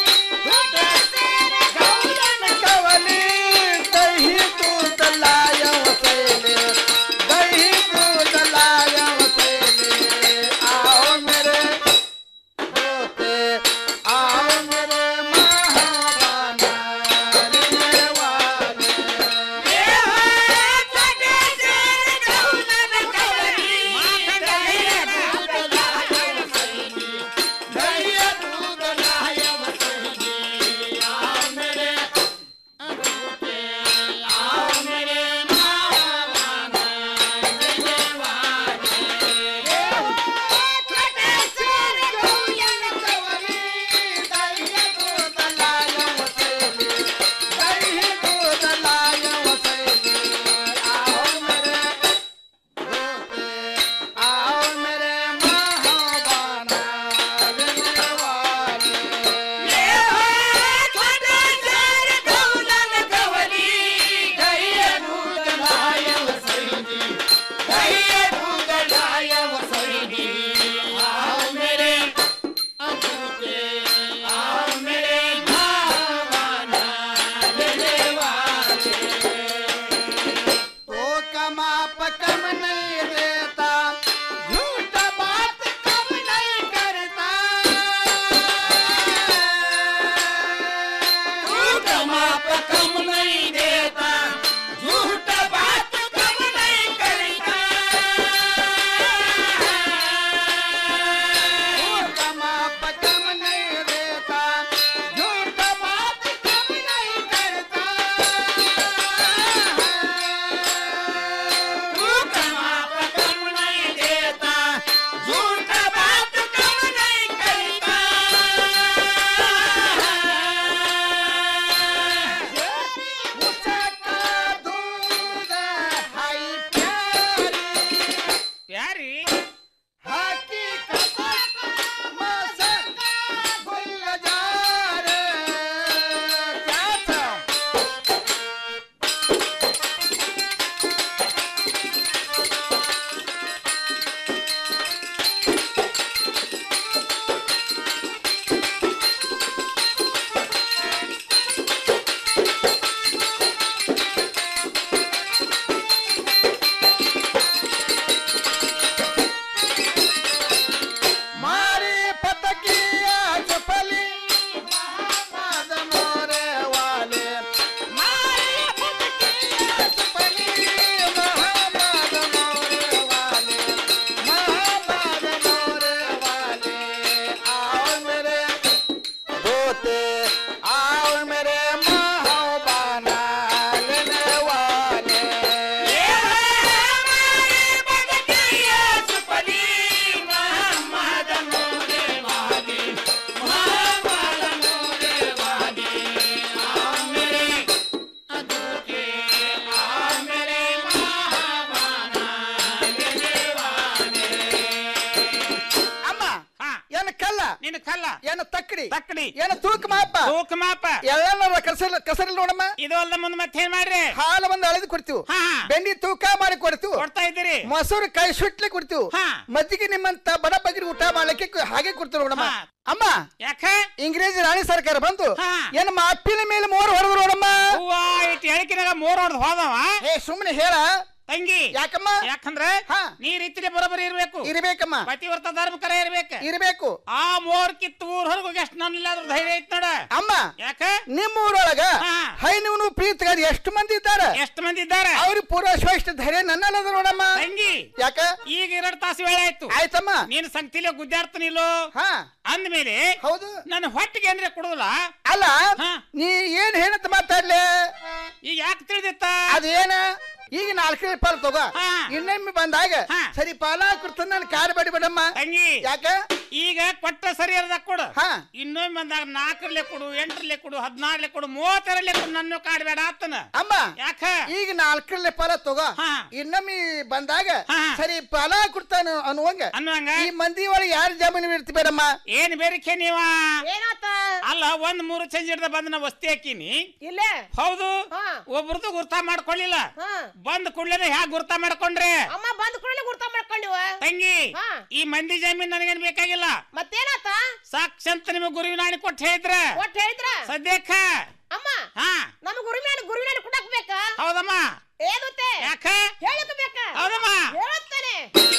ನಿನ್ನ ಕಲ್ಲ ಏನ ತಕ್ಕಡಿ ತಕ್ಕಡಿ ಏನ ತೂಕ ಮಾಪ ತೂಕ ಮಾಪ ಎಲ್ಲ ಕಸರ್ ಕಸರಿಲ್ಲ ನೋಡಮ್ಮ ಇದು ಅಲ್ದ ಮುಂದೆ ಮತ್ತೆ ಏನ್ ಮಾಡ್ರಿ ಹಾಲು ಬಂದು ಅಳೆದು ಕೊಡ್ತೀವಿ ಬೆಂಡಿ ತೂಕ ಮಾಡಿ ಕೊಡ್ತೀವಿ ಕೊಡ್ತಾ ಇದ್ದೀರಿ ಮೊಸರು ಕೈ ಸುಟ್ಲಿ ಕೊಡ್ತೀವಿ ಮಜ್ಜಿಗೆ ನಿಮ್ಮಂತ ಬಡ ಬಗ್ರಿ ಊಟ ಮಾಡ್ಲಿಕ್ಕೆ ಕು- ಹಾಗೆ ಕೊಡ್ತೀವಿ ನೋಡಮ್ಮ ಅಮ್ಮ ಯಾಕ ಇಂಗ್ರೇಜ್ ರಾಣಿ ಸರ್ಕಾರ ಬಂದು ಏನ್ ನಮ್ಮ ಅಪ್ಪಿನ ಮೇಲೆ ಮೋರ್ ಹೊಡೆದ್ರು ನೋಡಮ್ಮ ಹೂವಾ ಇಟ್ಟು ಹೇಳಿಕಿನಾಗ ಮೂರ್ ಹೊಡೆದು ಹೋದವ ಏ ಸುಮ್ಮನೆ ಹೇಳ ತಂಗಿ ಯಾಕಮ್ಮ ಯಾಕಂದ್ರೆ ನೀ ರೀತಿಲಿ ಬರೋಬ್ಬರಿ ಇರ್ಬೇಕು ಇರ್ಬೇಕಮ್ಮ ಪತಿವ್ರತ ಧರ್ಮಕರ ಇರ್ಬೇಕು ಇರ್ಬೇಕು ಆ ಮೋರ್ ಕಿತ್ತು ಊರ್ ಹೊರಗೆ ಹೋಗಿ ಎಷ್ಟು ನನ್ನಿಲ್ಲಾದ್ರೂ ಧೈರ್ಯ ಐತ್ ನೋಡ ಅಮ್ಮ ಯಾಕ ನಿಮ್ಮ ಊರೊಳಗ ಹೈನೂನು ಪ್ರೀತಿಗಾರ ಎಷ್ಟು ಮಂದಿ ಇದ್ದಾರೆ ಎಷ್ಟು ಮಂದಿ ಇದ್ದಾರೆ ಅವ್ರಿಗೆ ಪೂರ್ವ ಇಷ್ಟ ಧೈರ್ಯ ನನ್ನಲ್ಲದ ನೋಡಮ್ಮ ತಂಗಿ ಯಾಕ ಈಗ ಎರಡು ತಾಸು ವೇಳೆ ಆಯ್ತು ಆಯ್ತಮ್ಮ ನೀನು ಸಂಗತಿಲಿ ಗುದ್ದಾಡ್ತಾನಿಲ್ಲೋ ಹಾ ಅಂದ್ಮೇಲೆ ಹೌದು ನನ್ನ ಹೊಟ್ಟಿಗೆ ಅಂದ್ರೆ ಕೊಡುದಿಲ್ಲ ಅಲ್ಲ ನೀ ಏನ್ ಹೇಳತ್ ಮಾತಾಡ್ಲೆ ಈಗ ಯಾಕೆ ತಿಳಿದಿತ್ತ ಅದೇನ ಈಗ ನಾಲ್ಕನೇ ಪಾಲ್ ತಗೋ ಇನ್ನೊಮ್ಮೆ ಬಂದಾಗ ಸರಿ ಪಾಲ ಕೊಡ್ತಾನ ನಾನು ಕಾರ್ ಬೇಡಿ ಬಿಡಮ್ಮ ತಂಗಿ ಯಾಕ ಈಗ ಕೊಟ್ಟ ಸರಿಯಾದ ಕೊಡು ಇನ್ನೊಮ್ಮೆ ಬಂದಾಗ ನಾಲ್ಕರಲ್ಲೇ ಕೊಡು ಎಂಟರಲ್ಲೇ ಕೊಡು ಹದಿನಾರಲ್ಲೇ ಕೊಡು ಮೂವತ್ತರಲ್ಲೇ ಕೊಡು ನನ್ನ ಕಾಡ್ಬೇಡ ಆತನ ಅಮ್ಮ ಯಾಕ ಈಗ ನಾಲ್ಕನೇ ಪಾಲ ತಗೋ ಇನ್ನೊಮ್ಮೆ ಬಂದಾಗ ಸರಿ ಪಾಲ ಕೊಡ್ತಾನ ಅನ್ನುವಂಗ ಅನ್ನುವಂಗ ಈ ಮಂದಿ ಒಳಗೆ ಯಾರು ಜಾಮೀನು ಇರ್ತಿ ಬೇಡಮ್ಮ ಏನ್ ಬೇರಿಕೆ ನೀವ ಏನಾತ ಅಲ್ಲ ಒಂದ್ ಮೂರು ಚಂಜ್ ಹಿಡ್ದ ಬಂದ್ ನಾ ವಸ್ತಿ ಹಾಕಿನಿ ಇಲ್ಲೇ ಹೌದು ಒಬ್ರದ್ದು ಗುರ್ತಾ ಮಾಡ್ಕೊಳ್ಳಿಲ್ಲ ಬಂದ್ ಕೂಡ್ಲೇನೆ ಹ್ಯಾಗ ಗುರ್ತಾ ಮಾಡ್ಕೊಂಡ್ರೆ ಅಮ್ಮ ಬಂದ್ ಕೂಡಲೇ ಗುರ್ತ ಮಾಡ್ಕೊಂಡಿವ ತಂಗಿ ಈ ಮಂದಿ ಜಮೀನ್ ನನಗೇನ್ ಬೇಕಾಗಿಲ್ಲ ಮತ್ತೇನಾತ ಸಾಕ್ಷಂತ ನಿಮಗೆ ಗುರುವಿನ ಆಣಿ ಕೊಟ್ಟು ಹೇಳಿದ್ರ ಒಟ್ಟು ಹೇಳಿದ್ರ ಸದ್ಯಕ್ಕ ಅಮ್ಮ ಹಾ ನಮ್ ಗುರುವಿನ ಗುರುವಿನ ಕುಟಕ್ ಬೇಕಾ ಹೌದಮ್ಮ ಏನುತ್ತೆ ಯಾಕ ಹೇಳಕ್ ಬೇಕಾ ಹೌದಮ್ಮ ಹೇಳುತ್ತಾನೆ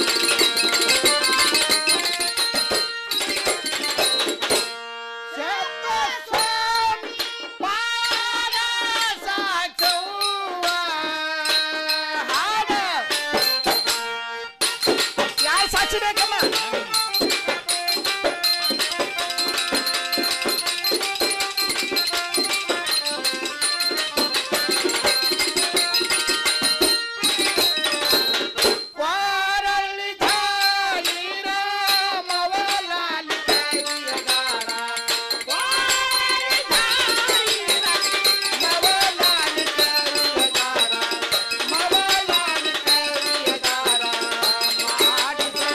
ಯಾರು ಸಾಕ್ಷಿ ಬೇಕಮ್ಮ ವಾರಳ್ಳಿ ಜಾಯಿರ ಮವಲಾಲಿ ಕೈಯಗಾರ. ವಾರಳ್ಳಿ ಜಾಯಿರ ಮವಲಾಲಿ ಕೈಯಗಾರ. ಮವಲಾಲಿ ಕೈಯಗಾರ. ಮಾಡಿದೆ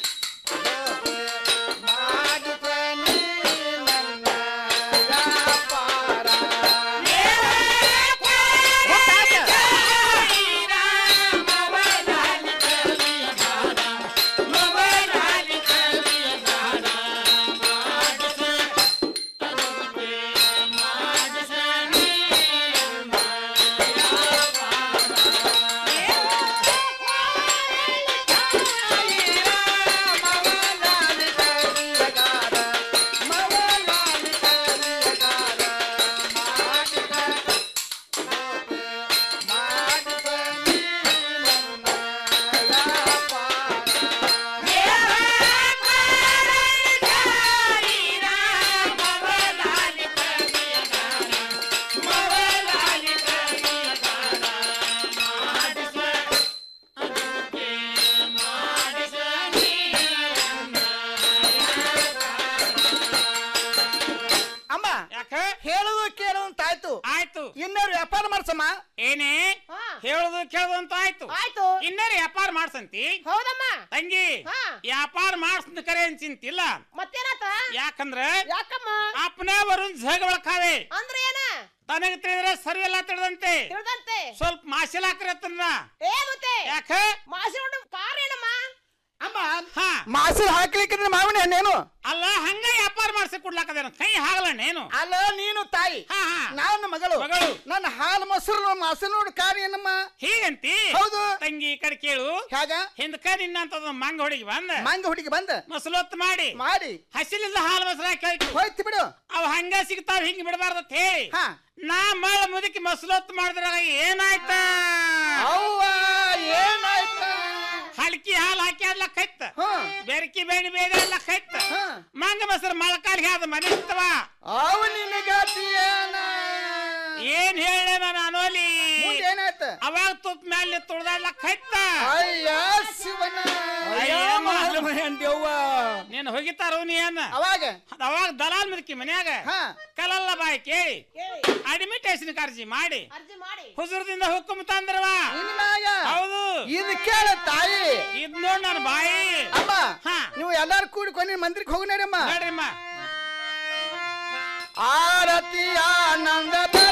ಮಾಡಿದೆ ನೀ ನನ್ನ ವ್ಯಾಪಾರ. ಅಮ್ಮ ಹೇಳುದು ಕೇಳುದು ಅಂತ ಆಯ್ತು ಆಯ್ತು ಇನ್ನಾರು ವ್ಯಾಪಾರ ಮಾಡ್ಸಮ್ಮ ಏನೇ ಹೇಳುದು ಕೇಳುದು ಅಂತ ಆಯ್ತು ಆಯ್ತು ಇನ್ನೇನು ವ್ಯಾಪಾರ ಮಾಡ್ಸಂತಿ ಹೌದಮ್ಮ ತಂಗಿ ಹಾ. ವ್ಯಾಪಾರ ಮಾಡ್ಸಂತ ಕರೆ ಏನ್ ಚಿಂತಿಲ್ಲ ಮತ್ತೇನಾತ ಯಾಕಂದ್ರ ಯಾಕಮ್ಮ ಅಪ್ಪನೇ ಬರುನ್ ಜಗ ಒಳಕಾವೆ ಅಂದ್ರೆ ಏನ ತನಗ ತಿಳಿದ್ರೆ ಸರಿ ಎಲ್ಲ ತಿಳಿದಂತೆ ತಿಳಿದಂತೆ ಸ್ವಲ್ಪ ಮಾಸಿಲ್ ಹಾಕ್ರತ್ತನ್ನ ಏ ಮತ್ತೆ ಯಾಕ ಮಾಸಿ ನೋಡು ಕಾರ್ ಏನಮ್ಮ ಅಮ್ಮ ಹಾ ಮಾಸಲ್ ಹಾಕ್ಲಿಕ್ಕೆ ಮಾವಿನ ಹಣ್ಣೇನು ಅಲ್ಲ ಹಂಗ ವ್ಯಾಪಾರ ಮಾಡ್ಸಿ ಕೊಡ್ಲಾಕದೇನು ಕೈ ಹಾಗಲ್ಲ ನೇನು ಅಲ್ಲ ನೀನು ತಾಯಿ ಹಾ ಹಾ ನಾನು ಮಗಳು ಮಗಳು. ನನ್ನ ಹಾಲು ಮೊಸರು ಮಾಸಲ್ ನೋಡು ಕಾರ್ ಏನಮ್ಮ ಹೀಗಂತಿ ಹೌದು ತಂಗಿ ಈ ಕಡೆ ಕೇಳು ಹೇಗ ಹಿಂದಕ ನಿನ್ನಂತ ಮಂಗ ಹುಡುಗಿ ಬಂದ ಮಂಗ ಹುಡುಗಿ ಬಂದ ಮಸಲೊತ್ತು ಮಾಡಿ ಮಾಡಿ ಹಸಿಲಿಲ್ಲ ಹಾಲು ಮೊಸರು ಹಾಕಿ ಹೋಯ್ತು ಹೋಯ್ತು ಬಿಡು ಅವ್ ಹಂಗ ಸಿಗ್ತಾವ ಹಿಂಗ್ ಬಿಡಬಾರ್ದು ಅಂತ ಹೇಳಿ ಹಾ ನಾ ಮಳ ಮುದುಕಿ ಮಸಲೊತ್ತು ಮಾಡಿದ್ರಾಗ ಏನಾಯ್ತ ಅವ್ವ ಏನಾಯ್ತ ಹಲ್ಕಿ ಹಾಲು ಹಾಕಿ ಅದ್ಲಕ್ಕೈತ ಹ್ಮ್. ಬೆರಕಿ ಬೇಣಿ ಬೇರೆ ಅದ್ಲಕ್ಕೈತ ಮಂಗ ಮೊಸರು ಮೊಳಕಾಲಿಗೆ ಅದು ಮನಿಸ್ತವ ಅವ ನಿನಗಾತಿ ಏನ ಏನ್ ಹೇಳ ನಾನು ಅನೋಲಿ ಮುಂದೆ ಏನಾಯ್ತ ಅವ ಅವಾಗ ತುಪ್ಪ ಮ್ಯಾಲೆ ತುಳ್ದಾಡ್ಲಕ್ ಹೈತ ಅಯ್ಯ ಶಿವನ ಅಯ್ಯ ಮಹಾರ ಮಹೇನ್ ದೇವ್ವ ನೀನ್ ಹೋಗಿತಾರು ನೀ ಏನ ಅವಾಗ ಅವಾಗ ದಲಾಲ್ ಮಿದಕಿ ಮನ್ಯಾಗ ಕಲಲ್ಲ ಬಾಯಿ ಕೇಳಿ ಅಡ್ಮಿಟೇಷನ್ ಅರ್ಜಿ ಮಾಡಿ ಹುಜುರದಿಂದ ಹುಕ್ಕುಮ್ ತಂದ್ರವ ಹೌದು ಇದು ಕೇಳ ತಾಯಿ ಇದ್ ನೋಡ್ ನನ್ನ ಬಾಯಿ ಅಮ್ಮ ನೀವು ಎಲ್ಲಾರು ಕೂಡಿಕೊಂಡು ಮಂದಿರಕ್ಕೆ ಹೋಗಿ ನಡಮ್ಮ ನಡ್ರಿಮ್ಮ ಆರತಿ ಆನಂದ